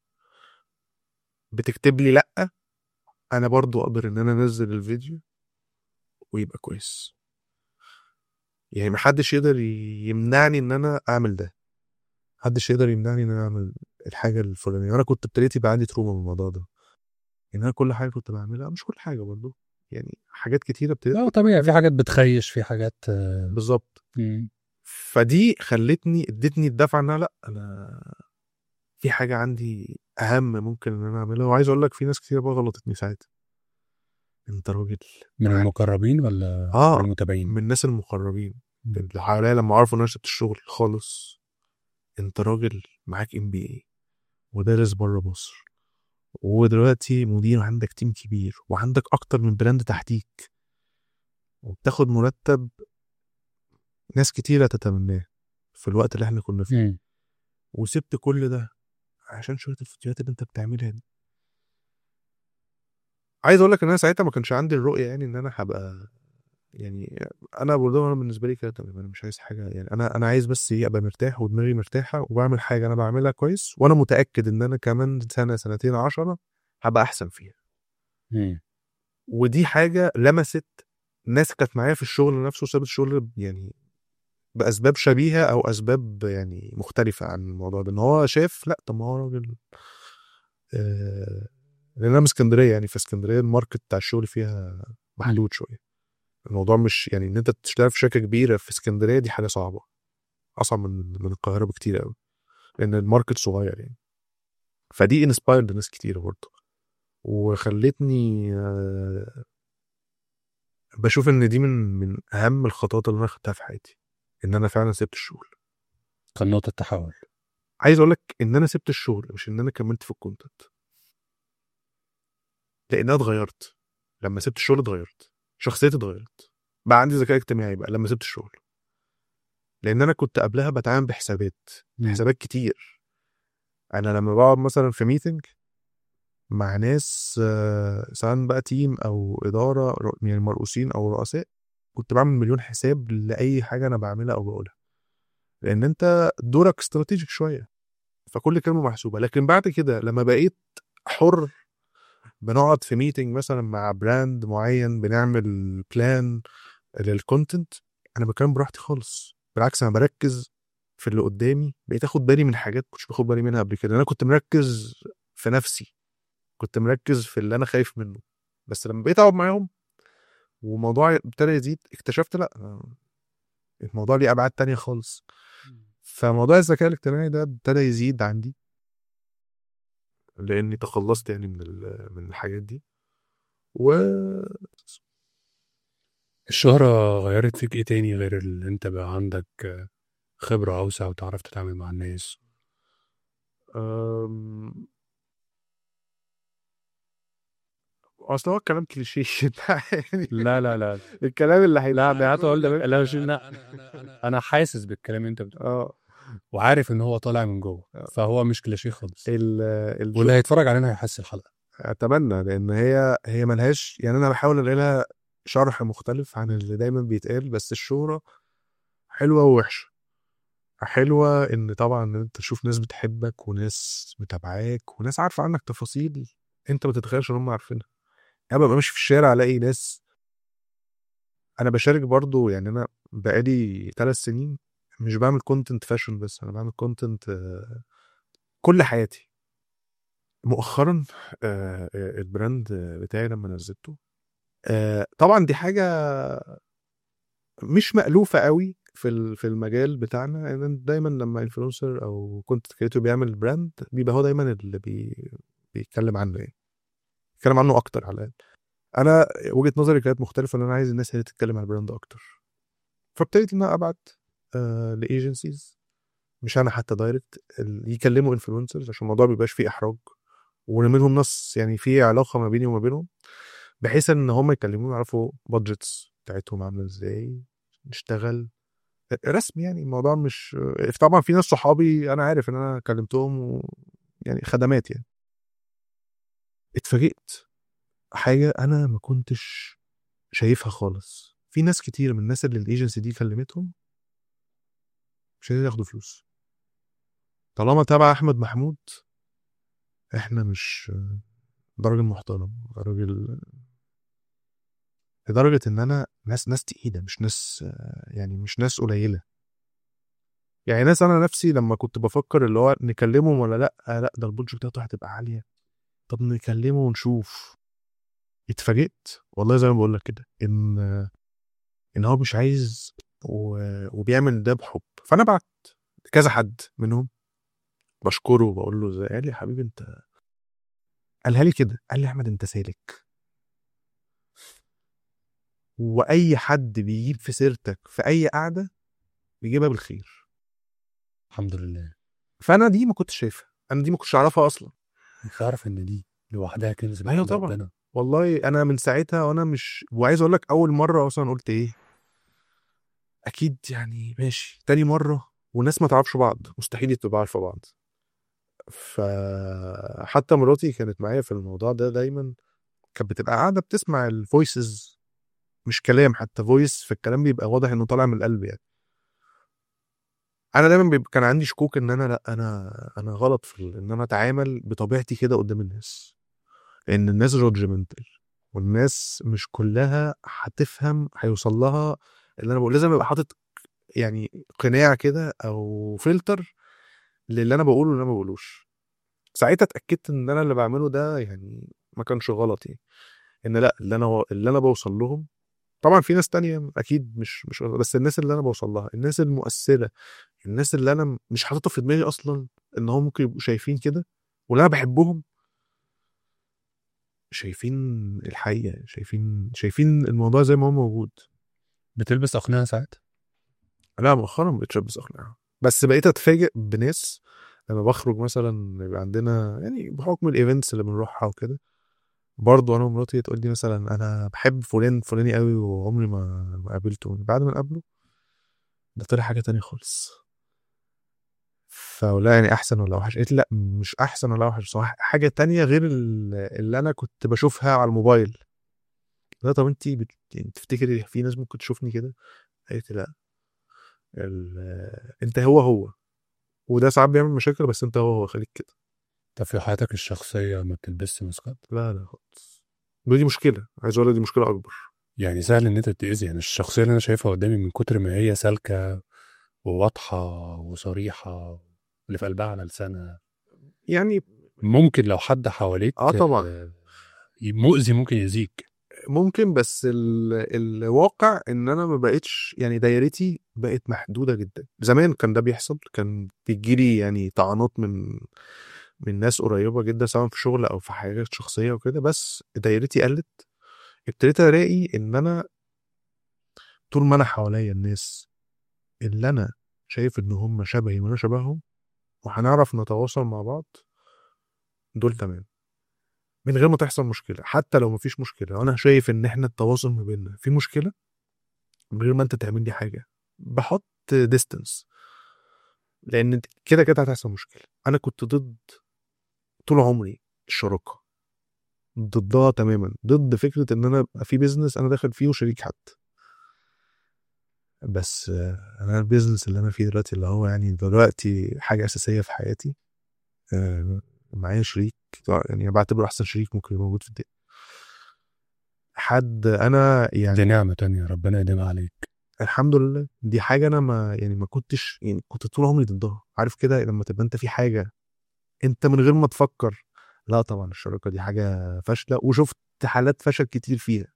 بتكتب لي لا انا برضو اقدر ان انا انزل الفيديو ويبقى كويس يعني محدش يقدر يمنعني ان انا اعمل ده محدش يقدر يمنعني ان انا اعمل الحاجه الفلانيه انا كنت ابتديت يبقى عندي تروما من الموضوع ده ان انا كل حاجه كنت بعملها مش كل حاجه برضو يعني حاجات كتيره ابتديت لا طبيعي في حاجات بتخيش في حاجات آه، بالظبط مم. فدي خلتني ادتني الدفعه ان أنا لا انا في حاجه عندي اهم ممكن ان انا اعملها وعايز اقول لك في ناس كتير بقى غلطتني ساعتها انت راجل من المقربين ولا اه من المتابعين؟ من الناس المقربين مم. اللي حواليا لما عرفوا ان انا سبت الشغل خالص انت راجل معاك ام بي اي ودارس بره مصر ودلوقتي مدير عندك تيم كبير وعندك اكتر من براند تحتيك وبتاخد مرتب ناس كتيرة تتمناه في الوقت اللي احنا كنا فيه مم. وسبت كل ده عشان شوية الفيديوهات اللي انت بتعملها دي عايز اقول لك ان انا ساعتها ما كانش عندي الرؤية يعني ان انا هبقى يعني انا برضه انا بالنسبه لي كده تمام انا مش عايز حاجه يعني انا انا عايز بس ايه ابقى مرتاح ودماغي مرتاحه وبعمل حاجه انا بعملها كويس وانا متاكد ان انا كمان سنه سنتين عشرة هبقى احسن فيها مم. ودي حاجه لمست ناس كانت معايا في الشغل نفسه سابت الشغل يعني باسباب شبيهه او اسباب يعني مختلفه عن الموضوع ده ان هو شاف لا طب ما هو راجل آه لان انا من اسكندريه يعني في اسكندريه الماركت بتاع الشغل فيها محدود شويه الموضوع مش يعني ان انت تشتغل في شركه كبيره في اسكندريه دي حاجه صعبه اصعب من من القاهره بكتير قوي لان الماركت صغير يعني فدي انسبايرد ناس كتير برضه وخلتني آه، بشوف ان دي من من اهم الخطوات اللي انا خدتها في حياتي ان انا فعلا سبت الشغل كان نقطة تحول عايز اقول لك ان انا سبت الشغل مش ان انا كملت في الكونتنت لان انا اتغيرت لما سبت الشغل اتغيرت شخصيتي اتغيرت بقى عندي ذكاء اجتماعي بقى لما سبت الشغل لان انا كنت قبلها بتعامل بحسابات مم. حسابات كتير انا لما بقعد مثلا في ميتنج مع ناس آه، سواء بقى تيم او اداره ر- يعني مرؤوسين او رؤساء كنت بعمل مليون حساب لاي حاجه انا بعملها او بقولها لان انت دورك استراتيجيك شويه فكل كلمه محسوبه لكن بعد كده لما بقيت حر بنقعد في ميتنج مثلا مع براند معين بنعمل بلان للكونتنت انا بتكلم براحتي خالص بالعكس انا بركز في اللي قدامي بقيت اخد بالي من حاجات كنتش باخد بالي منها قبل كده انا كنت مركز في نفسي كنت مركز في اللي انا خايف منه بس لما بقيت اقعد معاهم وموضوع ابتدى يزيد اكتشفت لا آه، الموضوع ليه ابعاد تانية خالص فموضوع الذكاء الاجتماعي ده ابتدى يزيد عندي لاني تخلصت يعني من ال- من الحاجات دي و الشهرة غيرت فيك ايه تاني غير اللي انت بقى عندك خبرة أوسع وتعرف تتعامل مع الناس أم... اصل هو الكلام كليشيه يعني لا لا لا الكلام اللي هي لا بقى اقول ده لا مش لا انا حاسس بالكلام اللي انت بتقوله اه وعارف ان هو طالع من جوه آه. فهو مش كلاشيه خالص ال ال واللي هيتفرج علينا هيحس الحلقه اتمنى لان هي هي ملهاش يعني انا بحاول الاقي لها شرح مختلف عن اللي دايما بيتقال بس الشهرة حلوة ووحشة حلوة ان طبعا ان انت تشوف ناس بتحبك وناس متابعاك وناس عارفة عنك تفاصيل انت ما تتخيلش ان هم عارفينها انا ببقى ماشي في الشارع الاقي ناس انا بشارك برضو يعني انا بقالي ثلاث سنين مش بعمل كونتنت فاشن بس انا بعمل كونتنت كل حياتي مؤخرا آه، آه، البراند بتاعي لما نزلته آه، طبعا دي حاجه مش مألوفه قوي في ال- في المجال بتاعنا لان دايما لما انفلونسر او كونتنت كريتور بيعمل براند بيبقى هو دايما اللي بي بيتكلم عنه يعني بيتكلم عنه اكتر على الاقل انا وجهه نظري كانت مختلفه ان انا عايز الناس هي اللي تتكلم عن البراند اكتر فابتديت ان انا ابعت آه لايجنسيز مش انا حتى دايركت ال- يكلموا انفلونسرز عشان الموضوع ما بيبقاش فيه احراج ومنهم ناس يعني في علاقه ما بيني وما بينهم بحيث ان هم يكلموني يعرفوا بادجتس بتاعتهم عامله ازاي نشتغل رسمي يعني الموضوع مش طبعا في ناس صحابي انا عارف ان انا كلمتهم و... يعني خدمات يعني اتفاجئت حاجه انا ما كنتش شايفها خالص في ناس كتير من الناس اللي الايجنسي دي كلمتهم مش عايزين ياخدوا فلوس طالما تبع احمد محمود احنا مش ده راجل محترم ده راجل لدرجه ان انا ناس ناس تقيله مش ناس يعني مش ناس قليله يعني ناس انا نفسي لما كنت بفكر اللي هو نكلمهم ولا لا لا ده البودجت بتاعته هتبقى عاليه طب نكلمه ونشوف اتفاجئت والله زي ما بقول لك كده ان ان هو مش عايز و... وبيعمل ده بحب فانا بعت كذا حد منهم بشكره وبقول له ازاي قال لي يا حبيبي انت قالها لي كده قال لي يا احمد انت سالك واي حد بيجيب في سيرتك في اي قعده بيجيبها بالخير الحمد لله فانا دي ما كنتش شايفها انا دي ما كنتش اعرفها اصلا تعرف ان دي لوحدها كنز من أيوة عند طبعاً. ربنا. والله انا من ساعتها وانا مش وعايز اقول لك اول مره اصلا قلت ايه اكيد يعني ماشي تاني مره والناس ما تعرفش بعض مستحيل تبقى عارفه بعض فحتى مراتي كانت معايا في الموضوع ده دايما كانت بتبقى قاعده بتسمع الفويسز مش كلام حتى فويس في الكلام بيبقى واضح انه طالع من القلب يعني انا دايما بيبقى كان عندي شكوك ان انا لا انا انا غلط في ال- ان انا اتعامل بطبيعتي كده قدام الناس ان الناس جادجمنتال والناس مش كلها هتفهم هيوصل لها اللي انا بقول لازم ابقى حاطط يعني قناع كده او فلتر للي انا بقوله واللي انا ما بقولوش ساعتها اتاكدت ان انا اللي بعمله ده يعني ما كانش غلط يعني ان لا اللي انا اللي انا بوصل لهم طبعا في ناس تانية اكيد مش مش بس الناس اللي انا بوصل لها الناس المؤثره الناس اللي انا مش حاططها في دماغي اصلا ان هم ممكن يبقوا شايفين كده واللي انا بحبهم شايفين الحقيقه شايفين شايفين الموضوع زي ما هو موجود بتلبس اقنعه ساعات لا مؤخرا بقيت بس اقنع بس بقيت اتفاجئ بناس لما بخرج مثلا يبقى عندنا يعني بحكم الايفنتس اللي بنروحها وكده برضه انا ومراتي تقول لي مثلا انا بحب فلان فلاني قوي وعمري ما ما قابلته بعد ما نقابله ده طلع حاجه تانية خالص فلا يعني احسن ولا وحش قلت لا مش احسن ولا وحش بس هو حاجه تانية غير ال- اللي انا كنت بشوفها على الموبايل لا طب انت بت... يعني تفتكري في ناس ممكن تشوفني كده قالت لا ال... انت هو هو وده ساعات بيعمل مشاكل بس انت هو هو خليك كده طب في حياتك الشخصيه ما بتلبسش مسكات لا لا خالص دي مشكله عايز اقول لك دي مشكله اكبر يعني سهل ان انت تتاذي يعني الشخصيه اللي انا شايفها قدامي من كتر ما هي سالكه وواضحه وصريحه اللي في قلبها على لسانها يعني ممكن لو حد حواليك اه طبعا آه، مؤذي ممكن يأذيك ممكن بس ال... الواقع ان انا ما بقتش يعني دايرتي بقت محدوده جدا زمان كان ده بيحصل كان بيجيلي يعني طعنات من من ناس قريبه جدا سواء في شغل او في حاجات شخصيه وكده بس دايرتي قلت ابتديت الاقي ان انا طول ما انا حواليا الناس اللي انا شايف ان هم شبهي وانا شبههم وهنعرف نتواصل مع بعض دول تمام من غير ما تحصل مشكله حتى لو مفيش مشكله وانا شايف ان احنا التواصل ما بيننا في مشكله من غير ما انت تعمل لي حاجه بحط ديستنس لان كده كده هتحصل مشكله انا كنت ضد طول عمري الشراكه ضدها تماما ضد فكره ان انا ابقى في بيزنس انا داخل فيه وشريك حد بس آه، انا البيزنس اللي انا فيه دلوقتي اللي هو يعني دلوقتي حاجه اساسيه في حياتي آه، معايا شريك يعني بعتبره احسن شريك ممكن يبقى موجود في الدنيا حد انا يعني دي نعمه تانية ربنا يديمها عليك الحمد لله دي حاجه انا ما يعني ما كنتش يعني كنت طول عمري ضدها عارف كده لما تبقى انت في حاجه انت من غير ما تفكر لا طبعا الشراكه دي حاجه فاشله وشفت حالات فشل كتير فيها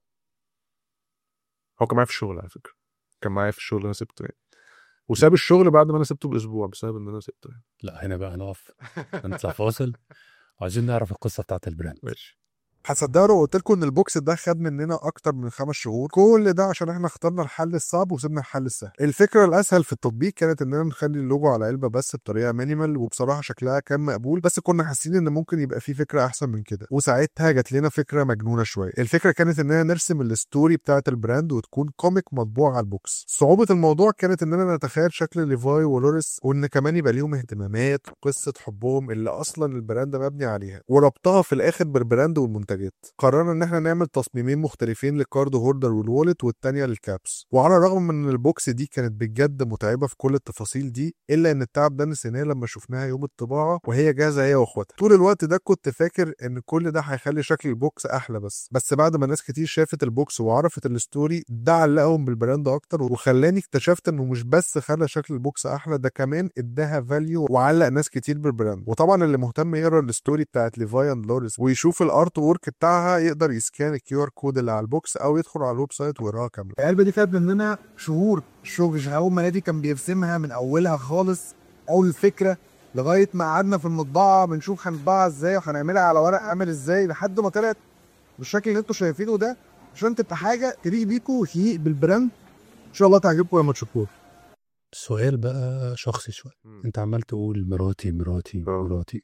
هو كان معايا في الشغل على فكره كان معايا في الشغل انا سبته يعني وساب الشغل بعد ما انا سبته باسبوع بسبب ان انا سبته يعني لا هنا بقى نقف نطلع فاصل وعايزين نعرف القصه بتاعت البراند ماشي هصدقوا لو قلت لكم ان البوكس ده خد مننا اكتر من خمس شهور كل ده عشان احنا اخترنا الحل الصعب وسيبنا الحل السهل الفكره الاسهل في التطبيق كانت اننا نخلي اللوجو على علبه بس بطريقه مينيمال وبصراحه شكلها كان مقبول بس كنا حاسين ان ممكن يبقى في فكره احسن من كده وساعتها جات لنا فكره مجنونه شويه الفكره كانت اننا نرسم الستوري بتاعه البراند وتكون كوميك مطبوع على البوكس صعوبه الموضوع كانت اننا نتخيل شكل ليفاي ولوريس وان كمان يبقى ليهم اهتمامات وقصه حبهم اللي اصلا البراند مبني عليها وربطها في الاخر بالبراند والمنتجات قررنا ان احنا نعمل تصميمين مختلفين للكارد هولدر والوالت والتانية للكابس وعلى الرغم من ان البوكس دي كانت بجد متعبه في كل التفاصيل دي الا ان التعب ده نسيناه لما شفناها يوم الطباعه وهي جاهزه هي واخواتها طول الوقت ده كنت فاكر ان كل ده هيخلي شكل البوكس احلى بس بس بعد ما ناس كتير شافت البوكس وعرفت الستوري ده علقهم بالبراند اكتر وخلاني اكتشفت انه مش بس خلى شكل البوكس احلى ده كمان اداها فاليو وعلق ناس كتير بالبراند وطبعا اللي مهتم يقرا الستوري بتاعت ليفاي اند لوريس ويشوف الارت وورك المارك بتاعها يقدر يسكان الكيو ار كود اللي على البوكس او يدخل على الويب سايت ويقراها كامله العلبه دي خدت مننا شهور شغل اول ما نادي كان بيرسمها من اولها خالص اول الفكره لغايه ما قعدنا في المطبعه بنشوف هنطبعها ازاي وهنعملها على ورق عامل ازاي لحد ما طلعت بالشكل اللي انتوا شايفينه ده عشان تبقى حاجه تليق بيكوا وتليق بالبراند ان شاء الله تعجبكم يا ماتشكور سؤال بقى شخصي شويه انت عمال تقول مراتي مراتي آه. مراتي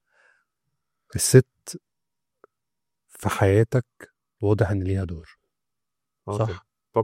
الست في حياتك واضح ان ليها دور صح طب.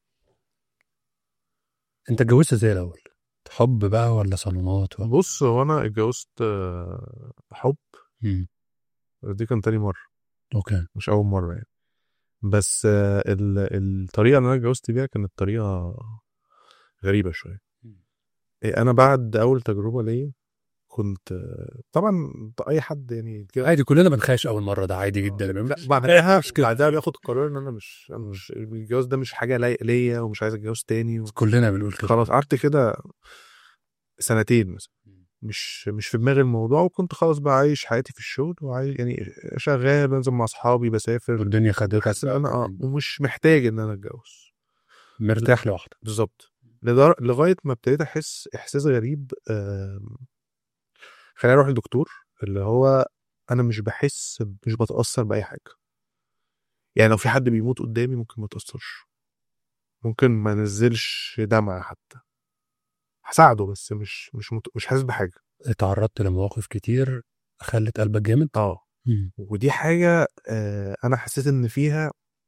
انت اتجوزت ازاي الاول حب بقى ولا صالونات ولا بص هو انا اتجوزت آه، حب مم. دي كان تاني مره اوكي مش اول مره يعني بس آه، ال- الطريقه اللي انا اتجوزت بيها كانت طريقه غريبه شويه مم. إيه، انا بعد اول تجربه ليا كنت آه، طبعا اي حد يعني كده عادي كلنا بنخاش اول مره ده عادي جدا لا بعدها مش كده بعدها بياخد قرار ان انا مش انا مش الجواز ده مش حاجه لايقه ليا ومش عايز اتجوز تاني و... كلنا بنقول كده خلاص قعدت كده سنتين مثلا مش مش في دماغي الموضوع وكنت خلاص بقى عايش حياتي في الشغل وعايش يعني شغال بنزل مع اصحابي بسافر والدنيا خدتك بس انا اه ومش محتاج ان انا اتجوز مرتاح لوحدك بالظبط لدر- لغايه ما ابتديت احس احساس غريب آم، خليني اروح للدكتور اللي هو انا مش بحس مش بتاثر باي حاجه يعني لو في حد بيموت قدامي ممكن ما اتاثرش ممكن ما نزلش دمعه حتى هساعده بس مش مش مت... مش حاسس بحاجه اتعرضت لمواقف كتير خلت قلبك جامد اه ودي حاجه آه انا حسيت ان فيها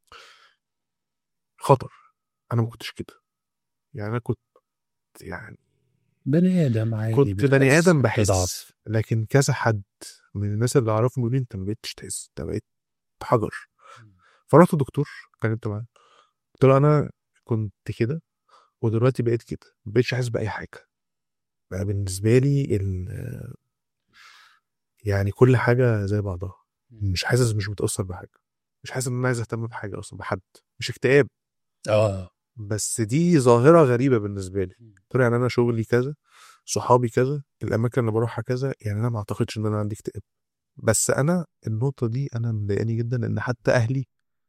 خطر انا ما كنتش كده يعني انا كنت يعني بني ادم عادي كنت بني بتحس، ادم بحس بتضعف. لكن كذا حد من الناس اللي اعرفهم يقولوا لي انت ما بقتش تحس انت بقيت حجر فرحت الدكتور اتكلمت معاه قلت له انا كنت كده ودلوقتي بقيت كده ما بقتش حاسس باي حاجه بقى بالنسبه لي ال- يعني كل حاجه زي بعضها مش حاسس مش متاثر بحاجه مش حاسس ان انا عايز اهتم بحاجه اصلا بحد مش اكتئاب اه بس دي ظاهره غريبه بالنسبه لي قلت له يعني انا شغلي كذا صحابي كذا الاماكن اللي بروحها كذا يعني انا ما اعتقدش ان انا عندي اكتئاب بس انا النقطه دي انا مضايقاني جدا ان حتى اهلي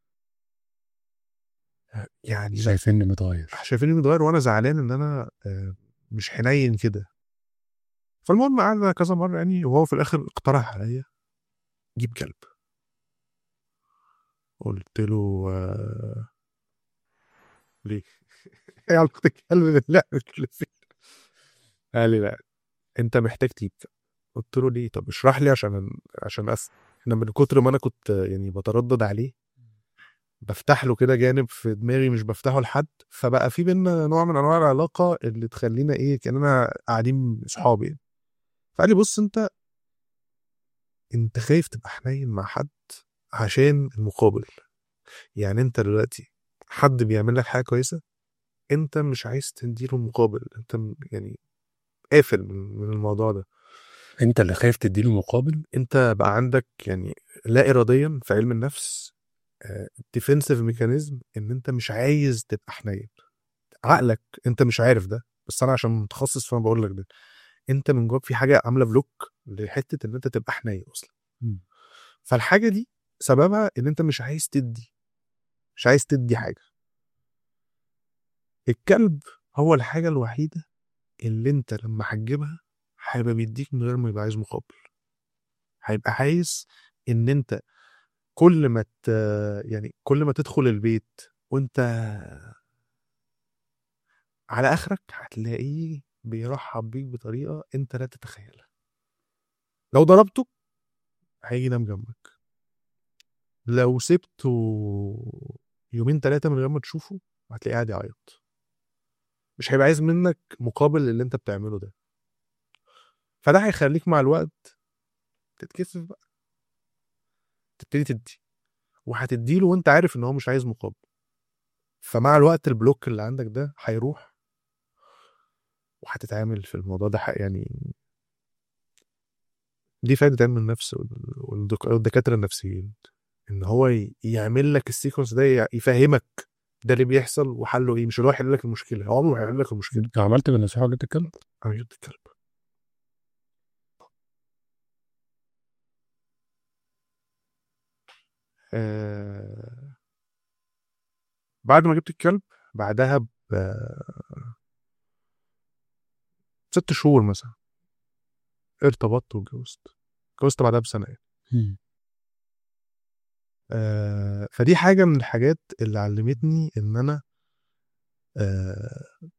يعني شايفيني متغير شايفيني متغير وانا زعلان ان انا آه، مش حنين كده فالمهم قعدنا كذا مره يعني وهو في الاخر اقترح عليا جيب كلب قلت له آه، ليه؟ ايه علاقه الكلب لا قال لي لا انت محتاج تجيب كلب قلت له ليه طب اشرح لي عشان عشان أس... انا من كتر ما انا كنت يعني بتردد عليه بفتح له كده جانب في دماغي مش بفتحه لحد فبقى في بينا نوع من انواع العلاقه اللي تخلينا ايه كاننا قاعدين صحاب يعني فقال لي بص انت انت خايف تبقى حنين مع حد عشان المقابل يعني انت دلوقتي حد بيعمل لك حاجه كويسه انت مش عايز تديله مقابل انت م- يعني قافل من من الموضوع ده انت اللي خايف تديله مقابل انت بقى عندك يعني لا اراديا في علم النفس ديفنسيف ميكانيزم ان انت مش عايز تبقى حنين عقلك انت مش عارف ده بس انا عشان متخصص فانا بقول لك ده انت من جواك في حاجه عامله بلوك لحته ان انت تبقى حنين اصلا مم. فالحاجه دي سببها ان انت مش عايز تدي مش عايز تدي حاجه الكلب هو الحاجه الوحيده اللي انت لما هتجيبها هيبقى بيديك من غير ما يبقى عايز مقابل هيبقى عايز ان انت كل ما ت... يعني كل ما تدخل البيت وانت على اخرك هتلاقيه بيرحب بيك بطريقه انت لا تتخيلها لو ضربته هيجي ينام جنبك لو سبته يومين ثلاثه من غير ما تشوفه هتلاقيه قاعد يعيط مش هيبقى عايز منك مقابل اللي انت بتعمله ده فده هيخليك مع الوقت تتكسف بقى تبتدي تدي وهتديله وانت عارف ان هو مش عايز مقابل فمع الوقت البلوك اللي عندك ده هيروح وهتتعامل في الموضوع ده حق- يعني دي فايدة علم النفس وال- والدك- والدكاترة النفسيين ان هو ي- يعمل لك السيكونس ده ي- يفهمك ده اللي بيحصل وحله ايه مش اللي هو يحل لك المشكله هو عمره ما هيحل لك المشكله عملت بالنصيحه وجبت الكلب انا جبت الكلب آه بعد ما جبت الكلب بعدها ب ست شهور مثلا ارتبطت واتجوزت اتجوزت بعدها بسنه يعني. مم. آه فدي حاجه من الحاجات اللي علمتني ان انا آه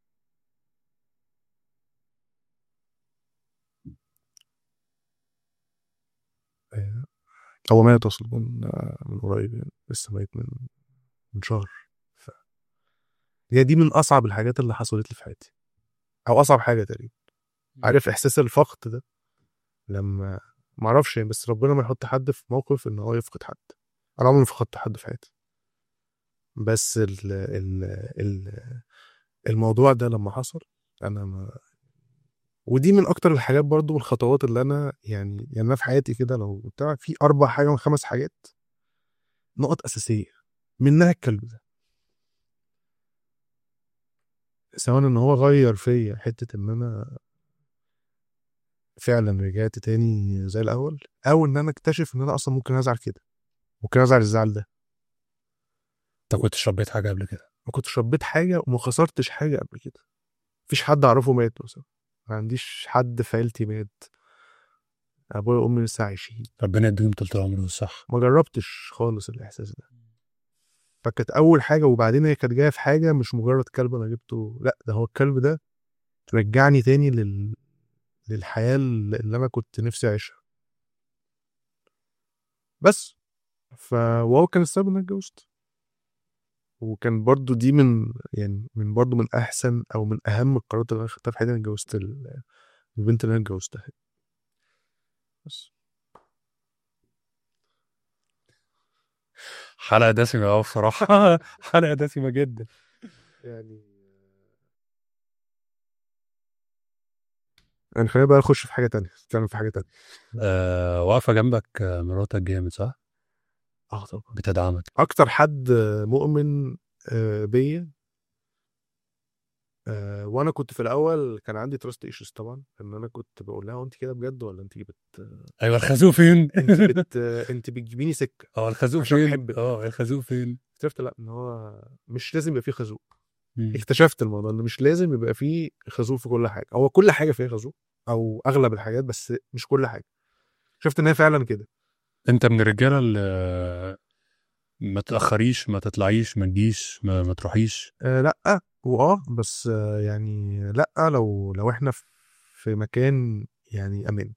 آه، هو مات اصلا من آه، من قريب يعني لسه ميت من من شهر ف هي دي من اصعب الحاجات اللي حصلت لي في حياتي او اصعب حاجه تقريبا عارف احساس الفقد ده لما ما اعرفش يعني بس ربنا ما يحط حد في موقف ان هو يفقد حد انا عمري ما فقدت حد في حياتي بس ال ال ال الموضوع ده لما حصل انا ما ودي من اكتر الحاجات برضو والخطوات اللي انا يعني يعني انا في حياتي كده لو بتاع في اربع حاجه من خمس حاجات نقط اساسيه منها الكلب ده سواء ان هو غير فيا حته ان انا فعلا رجعت تاني زي الاول او ان انا اكتشف ان انا اصلا ممكن ازعل كده ممكن ازعل الزعل ده انت كنت شربت حاجه قبل كده ما كنتش ربيت حاجه وما خسرتش حاجه قبل كده مفيش حد اعرفه مات مثلا ما عنديش حد في عيلتي مات ابويا وامي لسه عايشين ربنا يديهم طول العمر والصح ما جربتش خالص الاحساس ده فكانت اول حاجه وبعدين هي كانت جايه في حاجه مش مجرد كلب انا جبته لا ده هو الكلب ده رجعني تاني لل... للحياه اللي انا كنت نفسي اعيشها بس ف وهو كان السبب ان انا اتجوزت وكان برضو دي من يعني من برضو من احسن او من اهم القرارات اللي انا خدتها في حياتي انا اتجوزت ال- البنت اللي انا اتجوزتها بس حلقه دسمه قوي بصراحه حلقه دسمه جدا يعني يعني خلينا بقى نخش في حاجه تانية نتكلم في حاجه تانية آه واقفه جنبك آه، مراتك جامد صح؟ اه طبعا بتدعمك اكتر حد مؤمن آه، بيا آه، وانا كنت في الاول كان عندي تراست ايشوز طبعا ان انا كنت بقول لها هو انت كده بجد ولا انت بت ايوه الخازوق فين؟ انت بت انت بتجيبيني سكه اه الخازوق عشان فين؟ بحبك. اه الخازوق فين؟ اكتشفت لا ان هو مش لازم يبقى فيه خازوق مم. اكتشفت الموضوع ان مش لازم يبقى فيه خازوق في كل حاجه هو كل حاجه فيها خازوق او اغلب الحاجات بس مش كل حاجه شفت ان هي فعلا كده انت من الرجاله اللي ما تاخريش ما تطلعيش ما تجيش ما, ما تروحيش آه لا واه بس آه يعني لا لو لو احنا في- في مكان يعني امان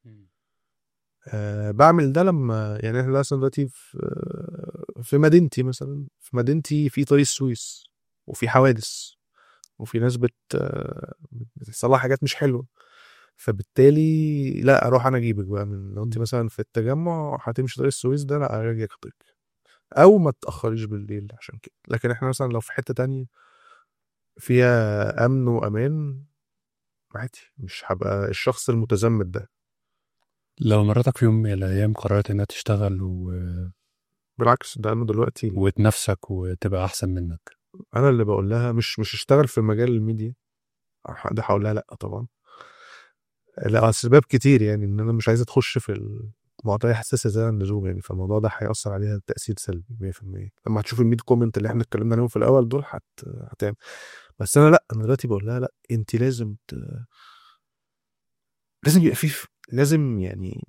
آه بعمل ده لما يعني احنا مثلا دلوقتي في آه، في مدينتي مثلا في مدينتي في طريق السويس وفي حوادث وفي ناس بت آه، بتصلح حاجات مش حلوه فبالتالي لا اروح انا اجيبك بقى من لو انت مثلا في التجمع هتمشي طريق السويس ده لا اجي اخدك او ما تاخريش بالليل عشان كده لكن احنا مثلا لو في حته تانية فيها امن وامان عادي مش هبقى الشخص المتزمت ده لو مراتك في يوم من الايام قررت انها تشتغل و... بالعكس ده انا دلوقتي وتنافسك وتبقى احسن منك انا اللي بقول لها مش مش اشتغل في مجال الميديا ده هقول لها لا طبعا لا اسباب كتير يعني ان انا مش عايزه تخش في المواضيع حساسه زي اللزوم يعني فالموضوع ده هيأثر عليها تأثير سلبي 100% لما هتشوف الميد كومنت اللي احنا اتكلمنا عليهم في الاول دول هت... هتعمل بس انا لا انا دلوقتي بقول لها لا انت لازم ت... لازم يبقى في لازم يعني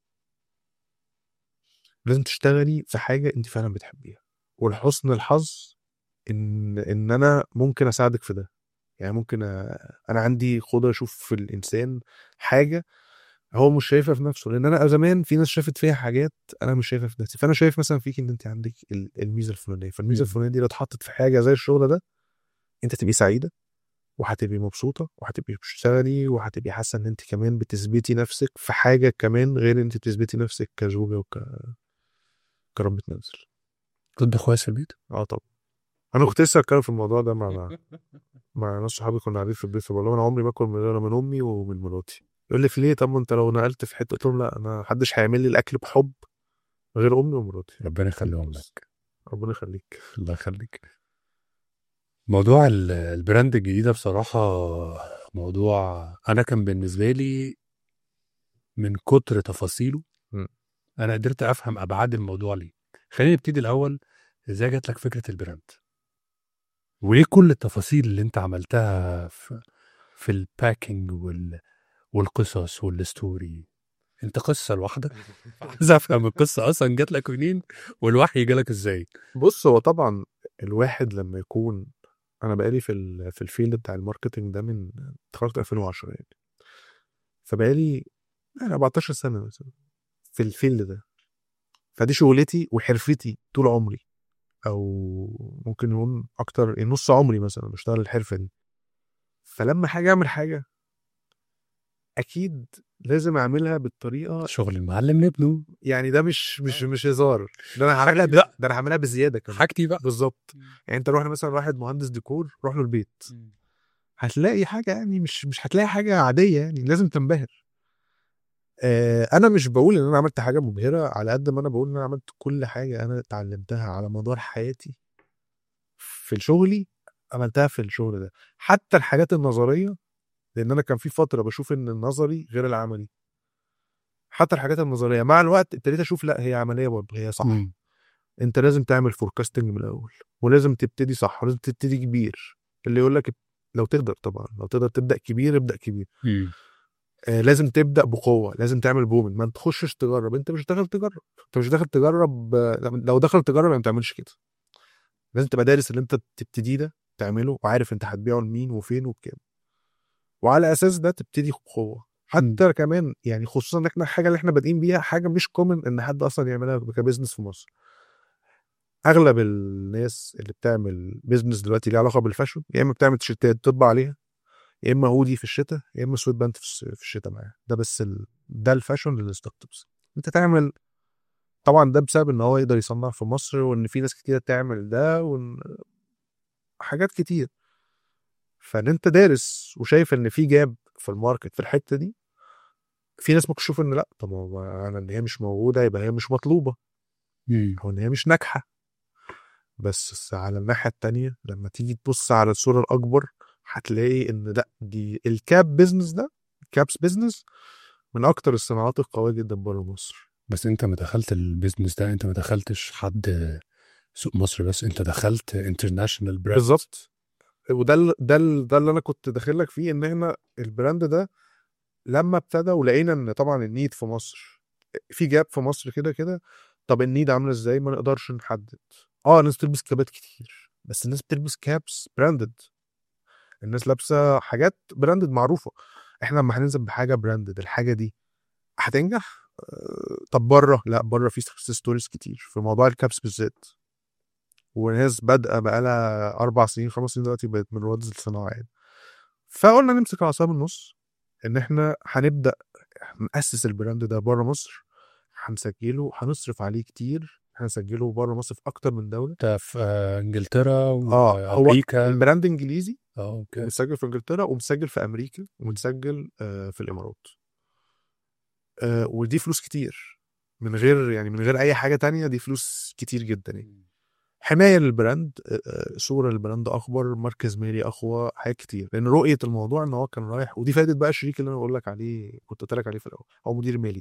لازم تشتغلي في حاجه انت فعلا بتحبيها ولحسن الحظ ان ان انا ممكن اساعدك في ده يعني ممكن أ... انا عندي قدره اشوف في الانسان حاجه هو مش شايفها في نفسه لان انا زمان في ناس شافت فيها حاجات انا مش شايفها في نفسي فانا شايف مثلا فيك ان انت عندك ال- الميزه الفلانيه فالميزه مم. الفلانيه دي لو اتحطت في حاجه زي الشغل ده انت تبقي سعيده وهتبقي مبسوطه وهتبقي بتشتغلي وهتبقي حاسه ان انت كمان بتثبتي نفسك في حاجه كمان غير انت بتثبتي نفسك كزوجه وك كربة منزل تطبخ كويس في البيت اه طبعا انا كنت لسه اتكلم في الموضوع ده مع مع ناس صحابي كنا قاعدين في البيت فبقول لهم انا عمري ما اكل من غير من امي ومن مراتي يقول لي في ليه طب ما انت لو نقلت في حته قلت لهم لا انا محدش هيعمل لي الاكل بحب غير امي ومراتي ربنا يخليهم بس. لك ربنا يخليك الله يخليك موضوع ال- البراند الجديدة بصراحة موضوع أنا كان بالنسبة لي من كتر تفاصيله م. أنا قدرت أفهم أبعاد الموضوع ليه خلينا نبتدي الاول ازاي جات لك فكره البراند وايه كل التفاصيل اللي انت عملتها في, في الباكينج وال والقصص والستوري انت قصه لوحدك عايز افهم القصه اصلا جات لك منين والوحي جالك ازاي بص هو طبعا الواحد لما يكون انا بقالي في ال- في الفيلد بتاع الماركتنج ده من اتخرجت 2010 يعني فبقالي يعني 14 سنه مثلا في الفيلد ده فدي شغلتي وحرفتي طول عمري او ممكن نقول اكتر يعني نص عمري مثلا بشتغل الحرفه دي فلما حاجه اعمل حاجه اكيد لازم اعملها بالطريقه شغل المعلم لابنه يعني ده مش مش مش هزار ده انا هعملها ب- لا. ده انا هعملها بزياده كمان حاجتي بقى بالظبط يعني انت روح مثلا واحد مهندس ديكور روح له البيت هتلاقي حاجه يعني مش مش هتلاقي حاجه عاديه يعني لازم تنبهر آه انا مش بقول ان انا عملت حاجه مبهره على قد ما انا بقول ان انا عملت كل حاجه انا اتعلمتها على مدار حياتي في شغلي عملتها في الشغل ده حتى الحاجات النظريه لان انا كان في فتره بشوف ان النظري غير العملي حتى الحاجات النظريه مع الوقت ابتديت اشوف لا هي عمليه برضه هي صح مم. انت لازم تعمل فوركاستنج من الاول ولازم تبتدي صح ولازم تبتدي كبير اللي يقول لك لو تقدر طبعا لو تقدر تبدا كبير ابدا كبير مم. آه لازم تبدا بقوه لازم تعمل بومن ما تخشش تجرب انت مش داخل تجرب انت مش داخل تجرب آه، لو داخل تجرب ما تعملش كده لازم تبقى دارس اللي انت تبتديه ده تعمله وعارف انت هتبيعه لمين وفين وبكام وعلى اساس ده تبتدي بقوه حتى كمان يعني خصوصا ان احنا الحاجه اللي احنا بادئين بيها حاجه مش كومن ان حد اصلا يعملها كبزنس في مصر اغلب الناس اللي بتعمل بيزنس دلوقتي ليه علاقه بالفاشن يا اما بتعمل تيشيرتات تطبع عليها يا اما هودي في الشتاء يا اما سويت بانت في الس- في الشتاء معاها ده بس ال... ده الفاشن للستارت ابس انت تعمل طبعا ده بسبب ان هو يقدر يصنع في مصر وان في ناس كتير تعمل ده وان حاجات كتير فان انت دارس وشايف ان في جاب في الماركت في الحته دي في ناس ممكن تشوف ان لا طب ما هو انا ان هي مش موجوده يبقى هي مش مطلوبه مم. او ان هي مش ناجحه بس على الناحيه التانية لما تيجي تبص على الصوره الاكبر هتلاقي ان لا دي الكاب بيزنس ده كابس بيزنس من اكتر الصناعات القويه جدا بره مصر بس انت ما دخلت البيزنس ده انت ما دخلتش حد سوق مصر بس انت دخلت انترناشونال براند بالظبط وده ال- ده ال- ده اللي انا كنت داخل لك فيه ان احنا البراند ده لما ابتدى ولقينا ان طبعا النيد في مصر في جاب في مصر كده كده طب النيد عامله ازاي ما نقدرش نحدد اه الناس بتلبس كابات كتير بس الناس بتلبس كابس براندد الناس لابسه حاجات براندد معروفه احنا لما هننزل بحاجه براندد الحاجه دي هتنجح آه، طب بره لا بره في سكسس ستوريز كتير في موضوع الكابس بالذات وناس بادئه بقالها اربع سنين خمس سنين دلوقتي بقت من رواد الصناعه يعني فقلنا نمسك العصا من النص ان احنا هنبدا ناسس البراند ده بره مصر هنسجله هنصرف عليه كتير هنسجله بره مصر في اكتر من دوله انت في آه، انجلترا اه هو وامريكا البراند انجليزي اه اوكي ومسجل في انجلترا ومسجل في امريكا ومسجل آه، في الامارات آه، ودي فلوس كتير من غير يعني من غير اي حاجه تانية دي فلوس كتير جدا يعني حمايه للبراند آه، آه، صوره للبراند اكبر مركز مالي اقوى حاجات كتير لان رؤيه الموضوع ان هو كان رايح ودي فادت بقى الشريك اللي انا بقول لك عليه كنت قلت لك عليه في الاول هو مدير مالي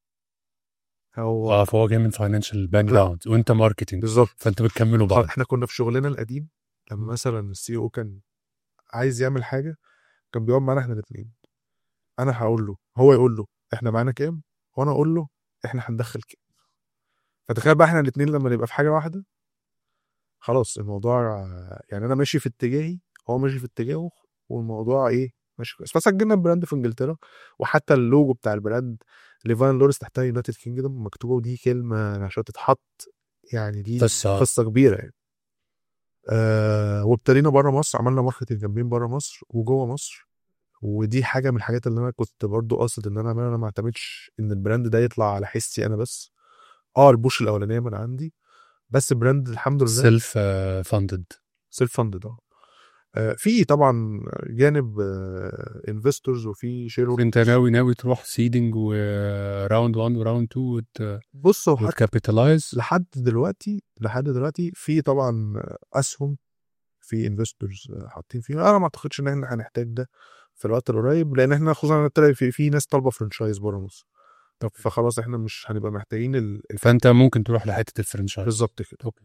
هو اه فهو جاي من فاينانشال باك جراوند وانت ماركتنج بالظبط فانت بتكملوا بعض احنا كنا في شغلنا القديم لما مثلا السي او كان عايز يعمل حاجه كان بيقعد معانا احنا الاثنين انا هقول له هو يقول له احنا معانا كام وانا اقول له احنا هندخل كام فتخيل بقى احنا الاثنين لما نبقى في حاجه واحده خلاص الموضوع يعني انا ماشي في اتجاهي هو ماشي في اتجاهه والموضوع ايه ماشي كويس فسجلنا البراند في انجلترا وحتى اللوجو بتاع البراند ليفان لوريس تحتها يونايتد كينجدوم مكتوبه ودي كلمه عشان تتحط يعني دي قصة. قصه كبيره يعني آه وابتدينا بره مصر عملنا ماركتنج كامبين بره مصر وجوه مصر ودي حاجه من الحاجات اللي انا كنت برضو قاصد ان انا اعملها انا ما اعتمدش ان البراند ده يطلع على حسي انا بس اه البوش الاولانيه من عندي بس براند الحمد لله سيلف فاندد سيلف فاندد اه آه، في طبعا جانب انفستورز وفي شير انت ناوي ناوي تروح سيدنج وراوند 1 وراوند 2 وت... بص هو حتى وتكابيتالايز لحد دلوقتي لحد دلوقتي في طبعا اسهم في انفستورز حاطين فيه انا ما اعتقدش ان احنا هنحتاج ده في الوقت القريب لان احنا خصوصا إن طلع في, في ناس طالبه فرانشايز بره مصر طب فخلاص احنا مش هنبقى محتاجين ال... ال- فانت ممكن تروح لحته الفرنشايز بالظبط كده أوكي.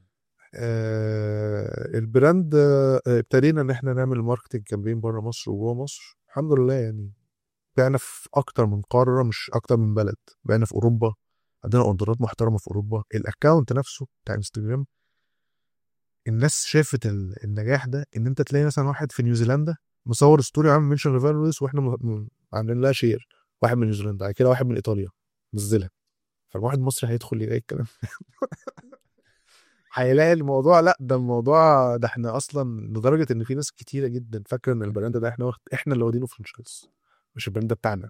آه البراند آه ابتدينا ان احنا نعمل ماركتنج كامبين بره مصر وجوه مصر الحمد لله يعني بقينا في اكتر من قاره مش اكتر من بلد بقينا في اوروبا عندنا اوردرات محترمه في اوروبا الاكونت نفسه بتاع انستجرام الناس شافت ال- النجاح ده ان انت تلاقي مثلا واحد في نيوزيلندا مصور ستوري عامل منشن ريفالوريس واحنا م- م- عاملين لها شير واحد من نيوزيلندا بعد كده واحد من ايطاليا نزلها فالواحد مصري هيدخل يلاقي الكلام هيلاقي الموضوع لا ده الموضوع ده احنا اصلا لدرجه ان في ناس كتيره جدا فاكره ان البراند ده احنا واخد احنا اللي واخدينه فرانشايز مش البراند ده بتاعنا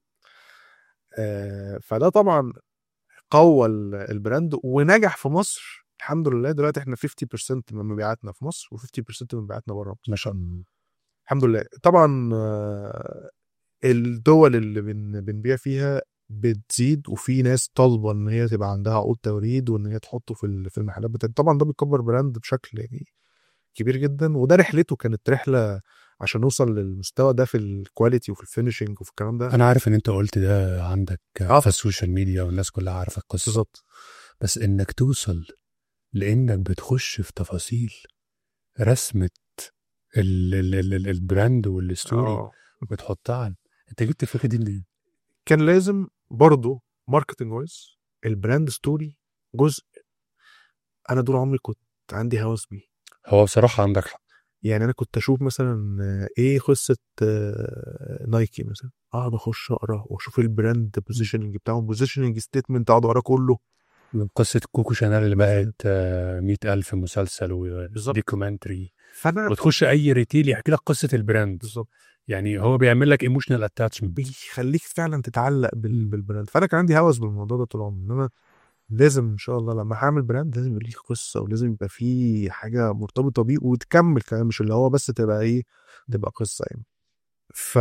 آه فده طبعا قوى ال- البراند ونجح في مصر الحمد لله دلوقتي احنا 50% من مبيعاتنا في مصر و50% من مبيعاتنا بره مصر ما شاء الله الحمد لله طبعا آه، الدول اللي بن بنبيع فيها بتزيد وفي ناس طالبه ان هي تبقى عندها عقود توريد وان هي تحطه في ال- في المحلات بتاعتها طبعا ده بيكبر براند بشكل يعني كبير جدا وده رحلته كانت رحله عشان نوصل للمستوى ده في الكواليتي وفي الفينشنج وفي الكلام ده انا عارف ان انت قلت ده عندك آه. في السوشيال ميديا والناس كلها عارفه القصه بالظبط بس انك توصل لانك بتخش في تفاصيل رسمه ال ال ال ال البراند والستوري آه. وبتحطها على انت جبت الفكره دي منين؟ كان لازم برضه ماركتنج وايز البراند ستوري جزء انا طول عمري كنت عندي هوس بيه هو بصراحه عندك حق يعني انا كنت اشوف مثلا آه، ايه قصه آه، نايكي مثلا اقعد اخش اقرا واشوف البراند بوزيشننج بتاعهم بوزيشننج ستيتمنت اقعد اقرا كله من قصه كوكو شانيل اللي بقت آه، مئة ألف مسلسل بالظبط. وديكومنتري فانا وتخش اي ريتيل يحكي لك قصه البراند بالظبط يعني هو بيعمل لك ايموشنال اتاتشمنت بيخليك فعلا تتعلق بال- بالبراند فانا كان عندي هوس بالموضوع ده طول عمري ان انا لازم ان شاء الله لما هعمل براند لازم يبقى ليه قصه ولازم يبقى فيه حاجه مرتبطه بيه وتكمل كمان مش اللي هو بس تبقى ايه تبقى قصه يعني ف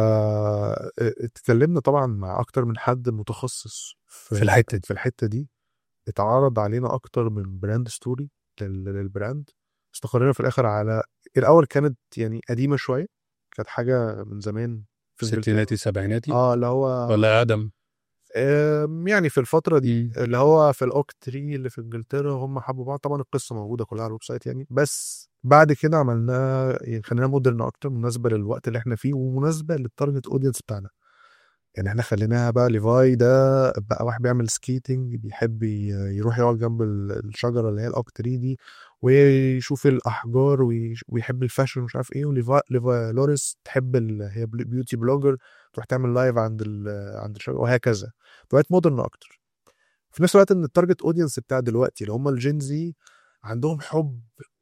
اتكلمنا طبعا مع اكتر من حد متخصص في الحتة دي. في الحته دي اتعرض علينا اكتر من براند ستوري لل- للبراند استقرينا في الاخر على الاول كانت يعني قديمه شويه كانت حاجه من زمان في إنجلترا. ستيناتي سبعيناتي اه اللي هو ولا ادم آم، يعني في الفتره دي اللي هو في الاوك تري اللي في انجلترا هم حبوا بعض طبعا القصه موجوده كلها على الويب سايت يعني بس بعد كده عملناه يعني خلينا مودرن اكتر مناسبه للوقت اللي احنا فيه ومناسبه للتارجت اودينس بتاعنا يعني احنا خليناها بقى ليفاي ده بقى واحد بيعمل سكيتنج بيحب ي- يروح يقعد جنب ال- الشجره اللي هي الاوك تري دي ويشوف الاحجار ويش- ويحب الفاشن ومش عارف ايه وليفا ليفا لوريس تحب ال... هي بل- بيوتي بلوجر تروح تعمل لايف عند ال... عند الشجره وهكذا بقت مودرن اكتر في نفس الوقت ان التارجت اودينس بتاع دلوقتي اللي هم الجين زي عندهم حب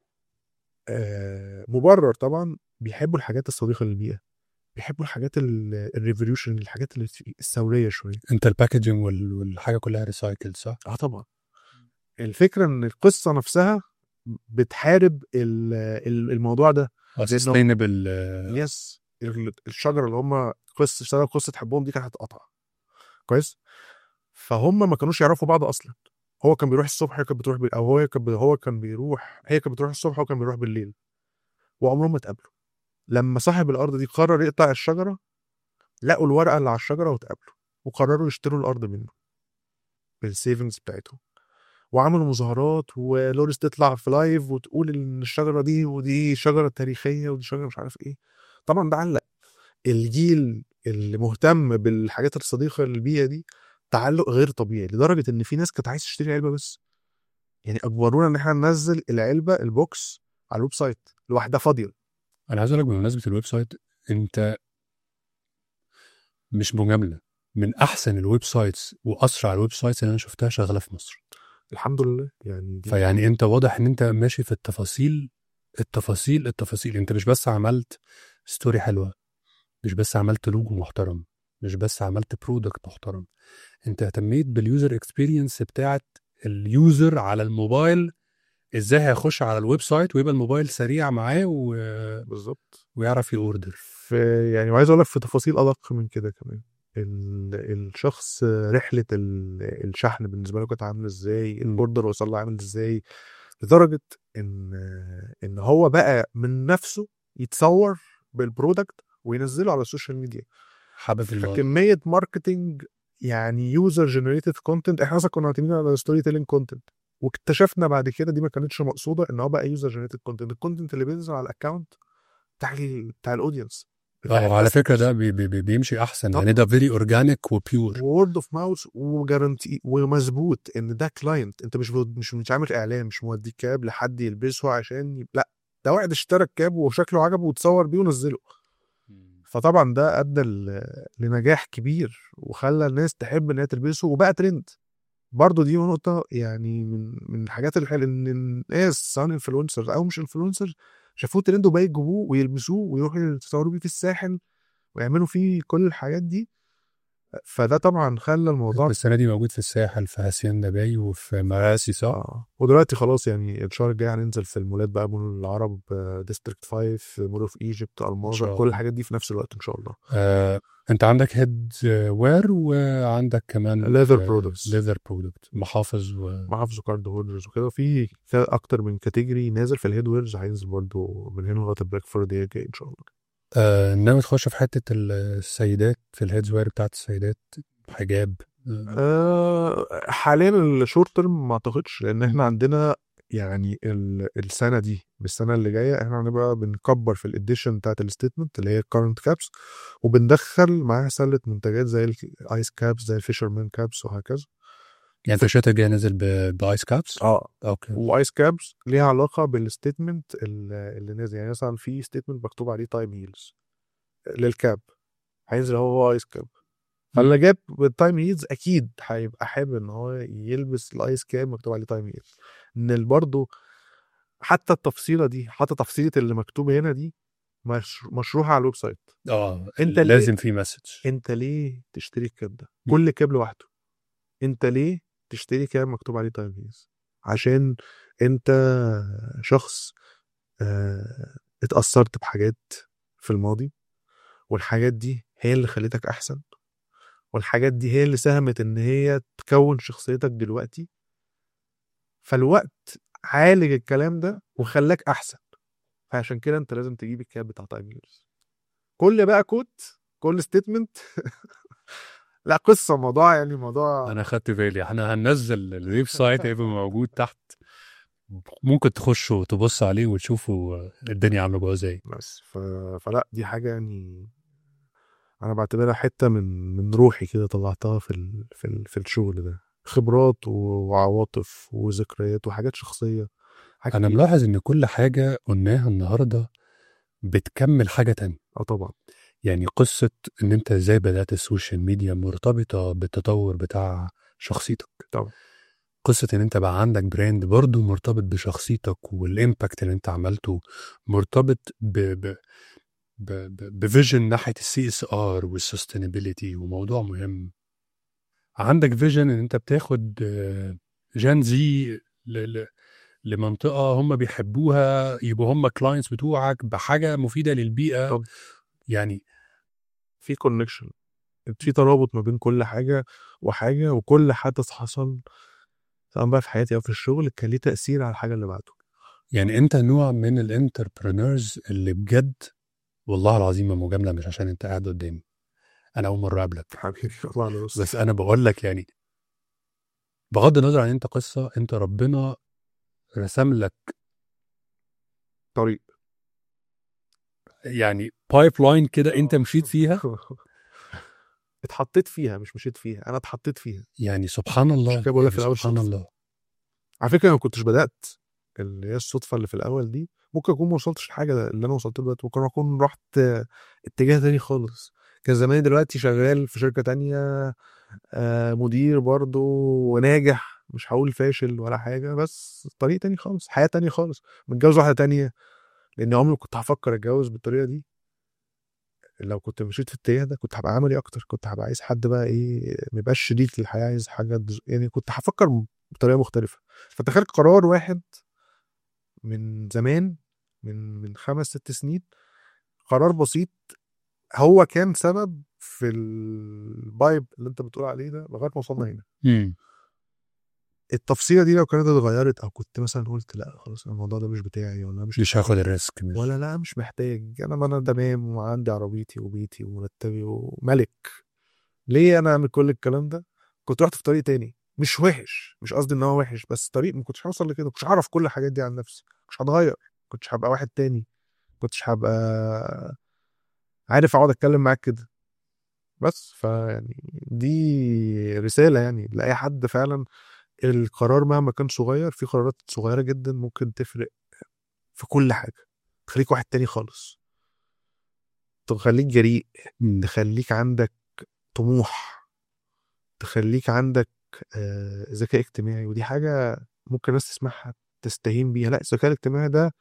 آه مبرر طبعا بيحبوا الحاجات الصديقه للبيئه بيحبوا الحاجات الريفوليوشن الحاجات اللي الثوريه شويه انت الباكجينج وال- والحاجه كلها ريسايكل صح؟ اه طبعا الفكره ان القصه نفسها بتحارب ال- ال- الموضوع ده زي إنه- سستينبل يس ال- الشجره اللي هم قصه سبب قصه حبهم دي كانت هتتقطع كويس فهم ما كانوش يعرفوا بعض اصلا هو كان بيروح الصبح هي كانت بتروح بال... او هو كان بي... هو كان بيروح هي كانت بتروح الصبح وهو كان بيروح بالليل وعمرهم ما اتقابلوا لما صاحب الارض دي قرر يقطع الشجره لقوا الورقه اللي على الشجره واتقابلوا وقرروا يشتروا الارض منه بالسيفنجز بتاعتهم وعملوا مظاهرات ولوريس تطلع في لايف وتقول ان الشجره دي ودي شجره تاريخيه ودي شجره مش عارف ايه طبعا ده علق الجيل اللي مهتم بالحاجات الصديقه للبيئه دي تعلق غير طبيعي لدرجه ان في ناس كانت عايزه تشتري علبه بس يعني اجبرونا ان احنا ننزل العلبه البوكس على الويب سايت لوحدها فاضيه انا عايز اقول لك بمناسبه الويب سايت انت مش مجامله من احسن الويب سايتس واسرع الويب سايتس اللي انا شفتها شغاله في مصر الحمد لله يعني دي فيعني انت واضح ان انت ماشي في التفاصيل التفاصيل التفاصيل انت مش بس عملت ستوري حلوه مش بس عملت لوجو محترم مش بس عملت برودكت محترم انت اهتميت باليوزر اكسبيرينس بتاعت اليوزر على الموبايل ازاي هيخش على الويب سايت ويبقى الموبايل سريع معاه و... بالظبط ويعرف يوردر في يعني وعايز اقول لك في تفاصيل ادق من كده كمان ال- الشخص رحله ال- الشحن بالنسبه له كانت عامله ازاي الاوردر وصل له عامل ازاي لدرجه ان ان هو بقى من نفسه يتصور بالبرودكت وينزله على السوشيال ميديا حابب الموضوع كميه ماركتنج يعني يوزر جنريتد كونتنت احنا اصلا كنا معتمدين على ستوري تيلينج كونتنت واكتشفنا بعد كده دي ما كانتش مقصوده ان هو بقى يوزر جنريتد كونتنت الكونتنت اللي بينزل على الاكونت بتاع ال بتاع الاودينس اه وعلى فكره ده بي بي بي- بيمشي احسن يعني ده فيري اورجانيك وبيور وورد اوف ماوث وجارانتي ومظبوط ان ده كلاينت انت مش مش مش عامل اعلان مش موديك كاب لحد يلبسه عشان يب... لا ده واحد اشترى الكاب وشكله عجبه وتصور بيه ونزله فطبعا ده ادى ل- لنجاح كبير وخلى الناس تحب ان هي تلبسه وبقى ترند برضه دي نقطة يعني من من الحاجات الحلوة ان الناس سواء انفلونسرز او مش انفلونسرز شافوه ترند وبقى يجيبوه ويلبسوه ويروحوا يتصوروا بيه في الساحل ويعملوا فيه كل الحاجات دي فده طبعا خلى الموضوع السنه دي موجود في الساحل في هاسيندا باي وفي مراسي صح؟ اه ودلوقتي خلاص يعني الشهر الجاي هننزل في المولات بقى مول العرب ديستريكت 5 مول اوف ايجيبت شاء الماظة الله. كل الحاجات دي في نفس الوقت ان شاء الله آه، انت عندك هيد وير وعندك كمان Leather products. ليذر برودكت محافظ و... محافظ كارد هولدرز وكده في في اكتر من كاتيجوري نازل في الهيد ويرز هينزل برضو من هنا لغايه البلاك فرايداي الجاي ان شاء الله آه ناوي تخش في حته السيدات في الهيد وير بتاعت السيدات حجاب آه، آه حاليا الشورت تيرم ما اعتقدش لان احنا عندنا يعني ال- السنه دي بالسنه اللي جايه احنا هنبقى بنكبر في الاديشن بتاعت الستيتمنت اللي هي كارنت كابس وبندخل معاها سله منتجات زي الايس كابس زي الفيشرمان كابس وهكذا يعني في الشتاء الجاي نازل ب- بايس كابس اه اوكي وايس كابس ليها علاقه بالستيتمنت اللي اللي نازل يعني مثلا في ستيتمنت مكتوب عليه تايم هيلز للكاب هينزل هو هو ايس كاب فاللي جاب بالتايم هيلز اكيد هيبقى حابب ان هو يلبس الايس كاب مكتوب عليه تايم هيلز ان برضه حتى التفصيله دي حتى تفصيله اللي مكتوبه هنا دي مش مشروحه على الويب سايت اه انت اللي- لازم في مسج انت ليه تشتري الكاب ده كل كاب لوحده انت ليه تشتري كاب مكتوب عليه تايم هيلز عشان انت شخص اه اتأثرت بحاجات في الماضي والحاجات دي هي اللي خلتك احسن والحاجات دي هي اللي ساهمت ان هي تكون شخصيتك دلوقتي فالوقت عالج الكلام ده وخلاك احسن فعشان كده انت لازم تجيب الكاب بتاع تايم هيلز كل بقى كوت كل ستيتمنت لا قصه موضوع يعني موضوع انا خدت بالي احنا هننزل الويب سايت هيبقى موجود تحت ممكن تخشوا تبص عليه وتشوفوا الدنيا عامله جوه ازاي بس ف... فلا دي حاجه يعني انا بعتبرها حته من من روحي كده طلعتها في ال... في ال... في الشغل ده خبرات وعواطف وذكريات وحاجات شخصيه حاجات انا كتير. ملاحظ ان كل حاجه قلناها النهارده بتكمل حاجه تانية اه طبعا يعني قصه ان انت ازاي بدات السوشيال ميديا مرتبطه بالتطور بتاع شخصيتك طبعا. قصه ان انت بقى عندك براند برضو مرتبط بشخصيتك والامباكت اللي انت عملته مرتبط ب ب ب ب بفيجن ناحيه السي اس ار والسستينابيلتي وموضوع مهم عندك فيجن ان انت بتاخد جان زي ل- ل- لمنطقه هم بيحبوها يبقوا هم كلاينتس بتوعك بحاجه مفيده للبيئه طب. يعني في كونكشن في ترابط ما بين كل حاجه وحاجه وكل حدث حصل سواء بقى في حياتي او في الشغل كان ليه تاثير على الحاجه اللي بعده يعني انت نوع من الانتربرينورز اللي بجد والله العظيم ما مجامله مش عشان انت قاعد قدامي انا اول مره اقابلك حبيبي الله على راسي بس انا بقول لك يعني بغض النظر عن انت قصه انت ربنا رسم لك طريق يعني بايب لاين كده انت مشيت فيها اتحطيت فيها مش مشيت فيها انا اتحطيت فيها يعني سبحان الله عشان كده بقول لك يعني في الأول سبحان صدفة. الله على فكره انا ما كنتش بدات اللي هي الصدفه اللي في الاول دي ممكن اكون ما وصلتش لحاجه اللي انا وصلت له دلوقتي ممكن اكون رحت اتجاه تاني خالص كان زماني دلوقتي شغال في شركه تانية آه، مدير برضه وناجح مش هقول فاشل ولا حاجه بس طريق تاني خالص حياه تانية خالص متجوز واحده تانية لان عمري ما كنت هفكر اتجوز بالطريقه دي لو كنت مشيت في الاتجاه ده كنت هبقى عملي اكتر كنت هبقى عايز حد بقى ايه ما يبقاش شديد للحياه عايز حاجه دز- يعني كنت هفكر بطريقه مختلفه فتخيل قرار واحد من زمان من من خمس ست سنين قرار بسيط هو كان سبب في الفايب اللي انت بتقول عليه ده لغايه ما وصلنا هنا مم. التفصيله دي لو كانت اتغيرت او كنت مثلا قلت لا خلاص الموضوع ده مش بتاعي ولا مش مش هاخد الريسك مش ولا لا مش محتاج انا ما انا تمام وعندي عربيتي وبيتي ومرتبي وملك ليه انا اعمل كل الكلام ده كنت رحت في طريق تاني مش وحش مش قصدي ان هو وحش بس طريق ما كنتش هوصل لكده ما كنتش هعرف كل الحاجات دي عن نفسي مش هتغير كنتش هبقى واحد تاني ما كنتش هبقى عارف اقعد اتكلم معاك كده بس فيعني دي رسالة يعني لأي حد فعلا القرار مهما كان صغير في قرارات صغيرة جدا ممكن تفرق في كل حاجة تخليك واحد تاني خالص تخليك جريء تخليك عندك طموح تخليك عندك آه، ذكاء اجتماعي ودي حاجة ممكن الناس تسمعها تستهين بيها لا الذكاء الاجتماعي ده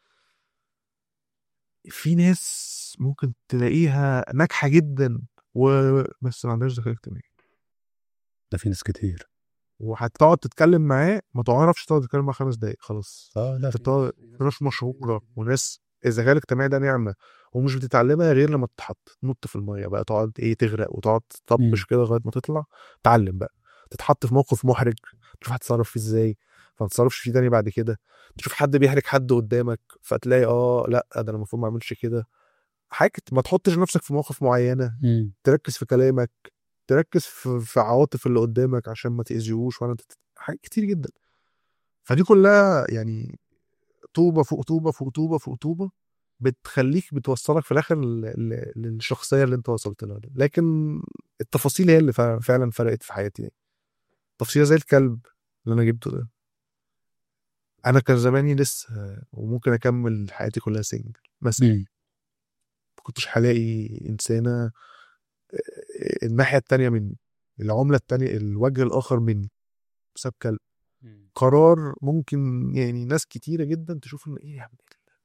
في ناس ممكن تلاقيها ناجحة جدا وبس ما عندهاش ذكاء اجتماعي ده في ناس كتير وهتقعد تتكلم معاه ما تعرفش تقعد تتكلم معاه خمس دقايق خلاص اه لا في تقعد- ناس مشهورة وناس الذكاء الاجتماعي ده نعمة ومش بتتعلمها غير لما تتحط تنط في المية بقى تقعد ايه تغرق وتقعد تطبش كده لغاية ما تطلع تعلم بقى تتحط في موقف محرج تشوف هتتصرف فيه ازاي فما تتصرفش فيه تاني بعد كده تشوف حد بيحرج حد قدامك فتلاقي اه لا ده انا المفروض ما اعملش كده حاجة ما تحطش نفسك في مواقف معينة مم. تركز في كلامك تركز في, في عواطف اللي قدامك عشان ما تأذيهوش ولا تت... حاجات كتير جدا فدي كلها يعني طوبة فوق طوبة فوق طوبة فوق طوبة بتخليك بتوصلك في الاخر ل- ل- للشخصيه اللي انت وصلت لها دي. لكن التفاصيل هي اللي فع- فعلا فرقت في حياتي يعني. تفصيله زي الكلب اللي انا جبته ده انا كان زماني لسه وممكن اكمل حياتي كلها سنجل مثلا مم. ما كنتش هلاقي انسانه الناحيه التانية مني العمله التانية الوجه الاخر مني بسبب كلب قرار ممكن يعني ناس كتيره جدا تشوف ان ايه يا عم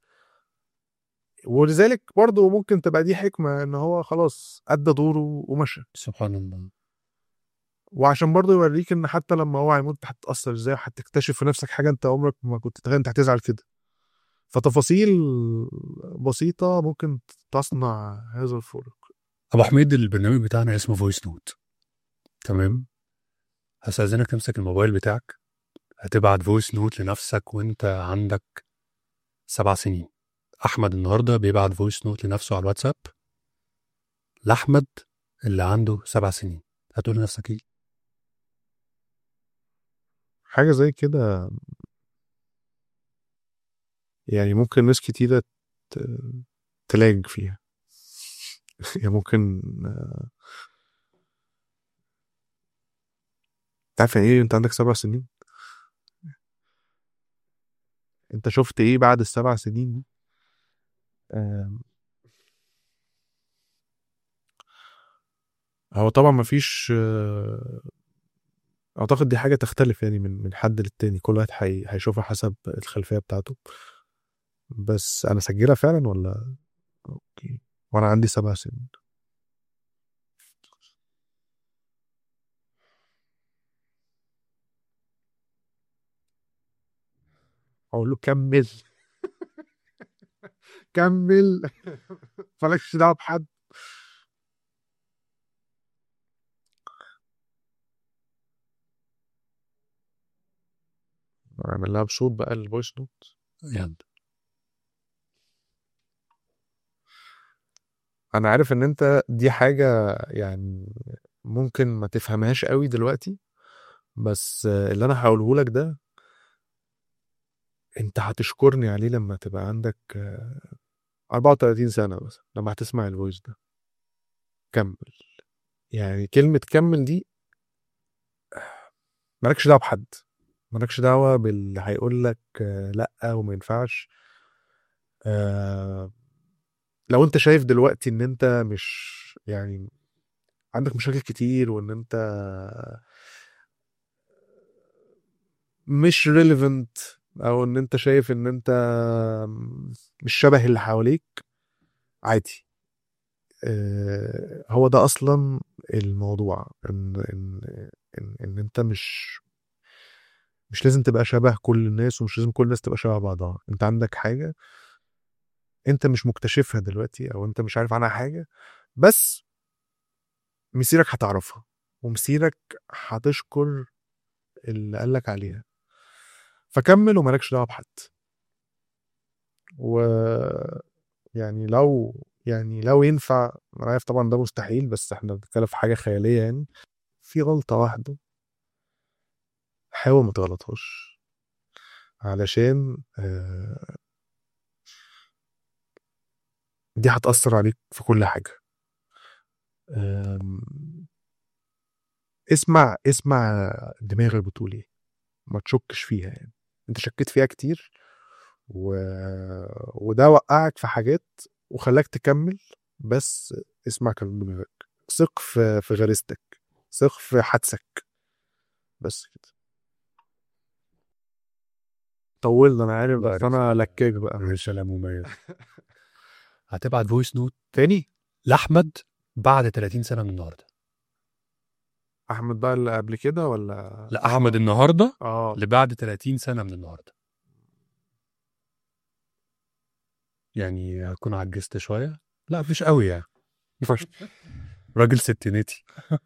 ولذلك برضه ممكن تبقى دي حكمه ان هو خلاص ادى دوره ومشى سبحان الله وعشان برضه يوريك ان حتى لما هو هيموت هتتاثر ازاي وهتكتشف في نفسك حاجه انت عمرك ما كنت تتخيل انت هتزعل كده فتفاصيل بسيطه ممكن تصنع هذا الفرق ابو حميد البرنامج بتاعنا اسمه فويس نوت تمام هستأذنك تمسك الموبايل بتاعك هتبعت فويس نوت لنفسك وانت عندك سبع سنين احمد النهارده بيبعت فويس نوت لنفسه على الواتساب لاحمد اللي عنده سبع سنين هتقول لنفسك ايه حاجه زي كده يعني ممكن ناس كتيره ت- تلاج فيها يعني ممكن آه، تعرف يعني ايه انت عندك سبع سنين انت شفت ايه بعد السبع سنين دي آم، هو طبعا مفيش آه، اعتقد دي حاجه تختلف يعني من من حد للتاني كل واحد هي- هيشوفها حسب الخلفيه بتاعته بس انا سجلها فعلا ولا اوكي وانا عندي سبع سنين اقول له كمل كمل مالكش دعوه بحد اعمل لها بصوت بقى الفويس نوت يلا انا عارف ان انت دي حاجه يعني ممكن ما تفهمهاش قوي دلوقتي بس آه، اللي انا هقوله لك ده انت هتشكرني عليه لما تبقى عندك آه، 34 سنه مثلا لما هتسمع الفويس ده كمل يعني كلمه كمل دي مالكش دعوه بحد مالكش دعوه باللي هيقول لك آه، لا وما ينفعش آه، لو انت شايف دلوقتي ان انت مش يعني عندك مشاكل كتير وان انت مش ريليفنت او ان انت شايف ان انت مش شبه اللي حواليك عادي آه، هو ده اصلا الموضوع ان ان ان, إن انت مش مش لازم تبقى شبه كل الناس ومش لازم كل الناس تبقى شبه بعضها انت عندك حاجة انت مش مكتشفها دلوقتي او انت مش عارف عنها حاجة بس مسيرك هتعرفها ومسيرك هتشكر اللي قالك عليها فكمل ومالكش دعوه بحد و يعني لو يعني لو ينفع انا عارف طبعا ده مستحيل بس احنا بنتكلم في حاجه خياليه يعني في غلطه واحده حاول ما تغلطهاش علشان آه، دي هتأثر عليك في كل حاجة آم، اسمع اسمع دماغك بتقول ايه ما تشكش فيها يعني انت شكيت فيها كتير و... وده وقعك في حاجات وخلاك تكمل بس اسمع كلام دماغك ثق في في غريزتك ثق في حدسك بس كده طولنا انا عارف بس انا لكاك بقى رسالة مميز هتبعت فويس نوت تاني لاحمد بعد 30 سنه من النهارده احمد بقى اللي قبل كده ولا لا احمد النهارده اه لبعد 30 سنه من النهارده يعني هكون عجزت شويه لا مش قوي يعني راجل ستيناتي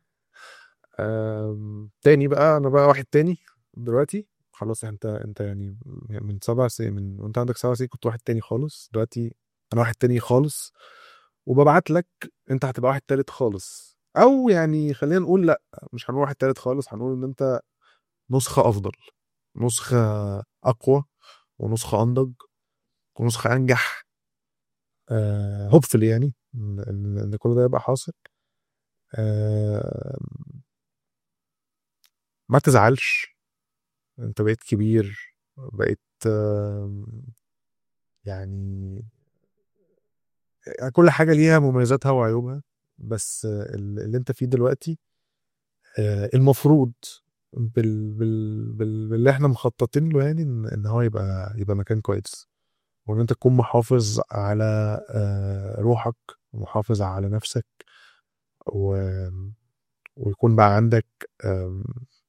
آم، تاني بقى انا بقى واحد تاني دلوقتي خلاص انت انت يعني من سبع سنين من وانت عندك سبع سنين كنت واحد تاني خالص دلوقتي انا واحد تاني خالص وببعت لك انت هتبقى واحد تالت خالص او يعني خلينا نقول لا مش هنقول واحد تالت خالص هنقول ان انت نسخة افضل نسخة اقوى ونسخة انضج ونسخة انجح هوبفلي يعني ان ان إن كل ده يبقى حاصل آه، ما تزعلش انت بقيت كبير بقيت آم، يعني كل حاجة ليها مميزاتها وعيوبها بس آه، اللي انت فيه دلوقتي آه، المفروض بال بال بال باللي احنا مخططين له يعني ان إن هو يبقى يبقى مكان كويس وان انت تكون محافظ على آه، روحك ومحافظ على نفسك و... ويكون بقى عندك آم،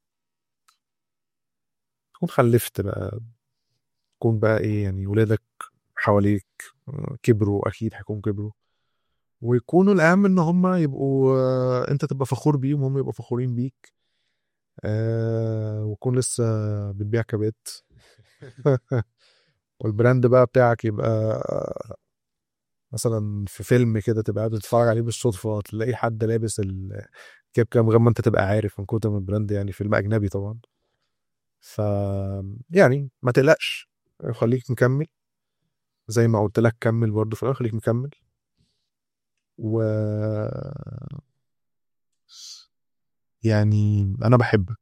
تكون خلفت بقى تكون بقى ايه يعني ولادك حواليك آه، كبروا اكيد هيكونوا كبروا ويكونوا الاهم ان هم يبقوا آه، انت تبقى فخور بيهم وهم يبقوا فخورين بيك آه وكون لسه بتبيع كبات والبراند بقى بتاعك يبقى آه، مثلا في فيلم كده تبقى قاعد تتفرج عليه بالصدفه تلاقي حد لابس الكاب كده من غير ما انت تبقى عارف من كتر من البراند يعني فيلم اجنبي طبعا ف يعني ما تقلقش خليك مكمل زي ما قلت لك كمل برضه في الاخر خليك مكمل و يعني انا بحبك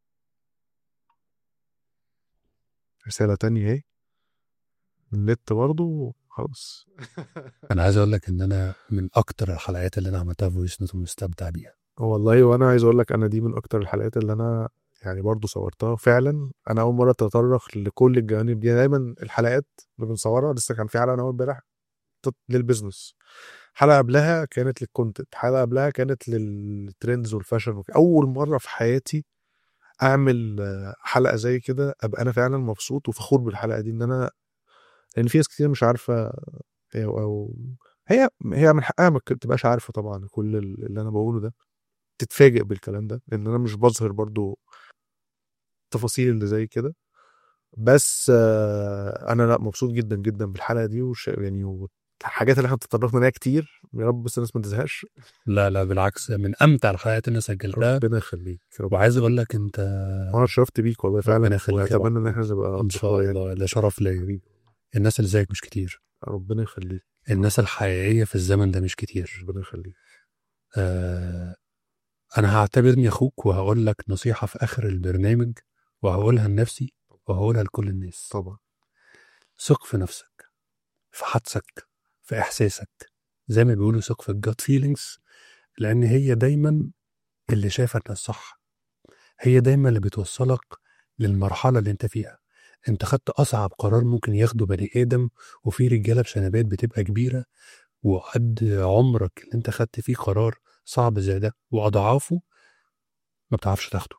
رسالة تانية اهي من نت برضه خلاص انا عايز اقول لك ان انا من اكتر الحلقات اللي انا عملتها فويس نوت ومستمتع بيها والله وانا عايز اقول لك انا دي من اكتر الحلقات اللي انا يعني برضه صورتها فعلا انا اول مره اتطرق لكل الجوانب دي دايما الحلقات اللي بنصورها لسه كان في حلقه انا اول امبارح تط- للبيزنس حلقه قبلها كانت للكونتنت حلقه قبلها كانت للترندز والفاشن وك- اول مره في حياتي اعمل آه، حلقه زي كده ابقى انا فعلا مبسوط وفخور بالحلقه دي ان انا لان في ناس كتير مش عارفه هي او هي هي من حقها ما تبقاش عارفه طبعا كل اللي انا بقوله ده تتفاجئ بالكلام ده لان انا مش بظهر برضو التفاصيل اللي زي كده بس آه، انا لا مبسوط جدا جدا بالحلقه دي وش يعني والحاجات اللي احنا تطرقنا ليها كتير يا رب بس الناس ما تزهقش لا لا بالعكس من امتع الحلقات اللي انا سجلتها ربنا يخليك رب- وعايز اقول لك انت وانا اتشرفت بيك والله ربنا فعلا يخليك يا واتمنى ان احنا نبقى ان شاء أصدقاء يعني. الله ده شرف ليا الناس اللي زيك مش كتير ربنا يخليك الناس الحقيقيه في الزمن ده مش كتير ربنا يخليك آه انا هعتبرني اخوك وهقول لك نصيحه في اخر البرنامج وهقولها لنفسي وهقولها لكل الناس طبعا ثق في نفسك في حدسك في احساسك زي ما بيقولوا ثق في الجات فيلينجز لان هي دايما اللي شايفه انها الصح هي دايما اللي بتوصلك للمرحله اللي انت فيها انت خدت اصعب قرار ممكن ياخده بني ادم وفي رجاله بشنبات بتبقى كبيره وقد عمرك اللي انت خدت فيه قرار صعب زي ده واضعافه ما بتعرفش تاخده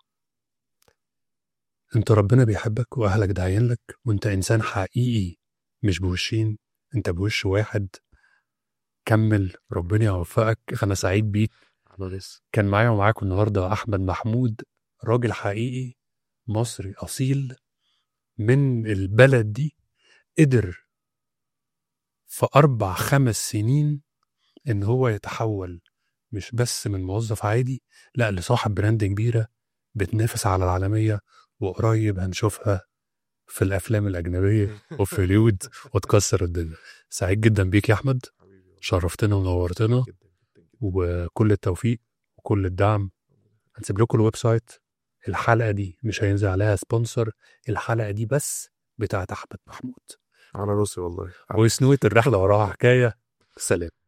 انت ربنا بيحبك واهلك داعيين لك وانت انسان حقيقي مش بوشين انت بوش واحد كمل ربنا يوفقك انا سعيد بيك كان معايا ومعاكم النهارده احمد محمود راجل حقيقي مصري اصيل من البلد دي قدر في اربع خمس سنين ان هو يتحول مش بس من موظف عادي لا لصاحب براند كبيره بتنافس على العالميه وقريب هنشوفها في الافلام الاجنبيه وفي هوليوود وتكسر الدنيا سعيد جدا بيك يا احمد شرفتنا ونورتنا وكل التوفيق وكل الدعم هنسيب لكم الويب سايت الحلقه دي مش هينزل عليها سبونسر الحلقه دي بس بتاعت احمد محمود على راسي والله وسنويت الرحله وراها حكايه سلام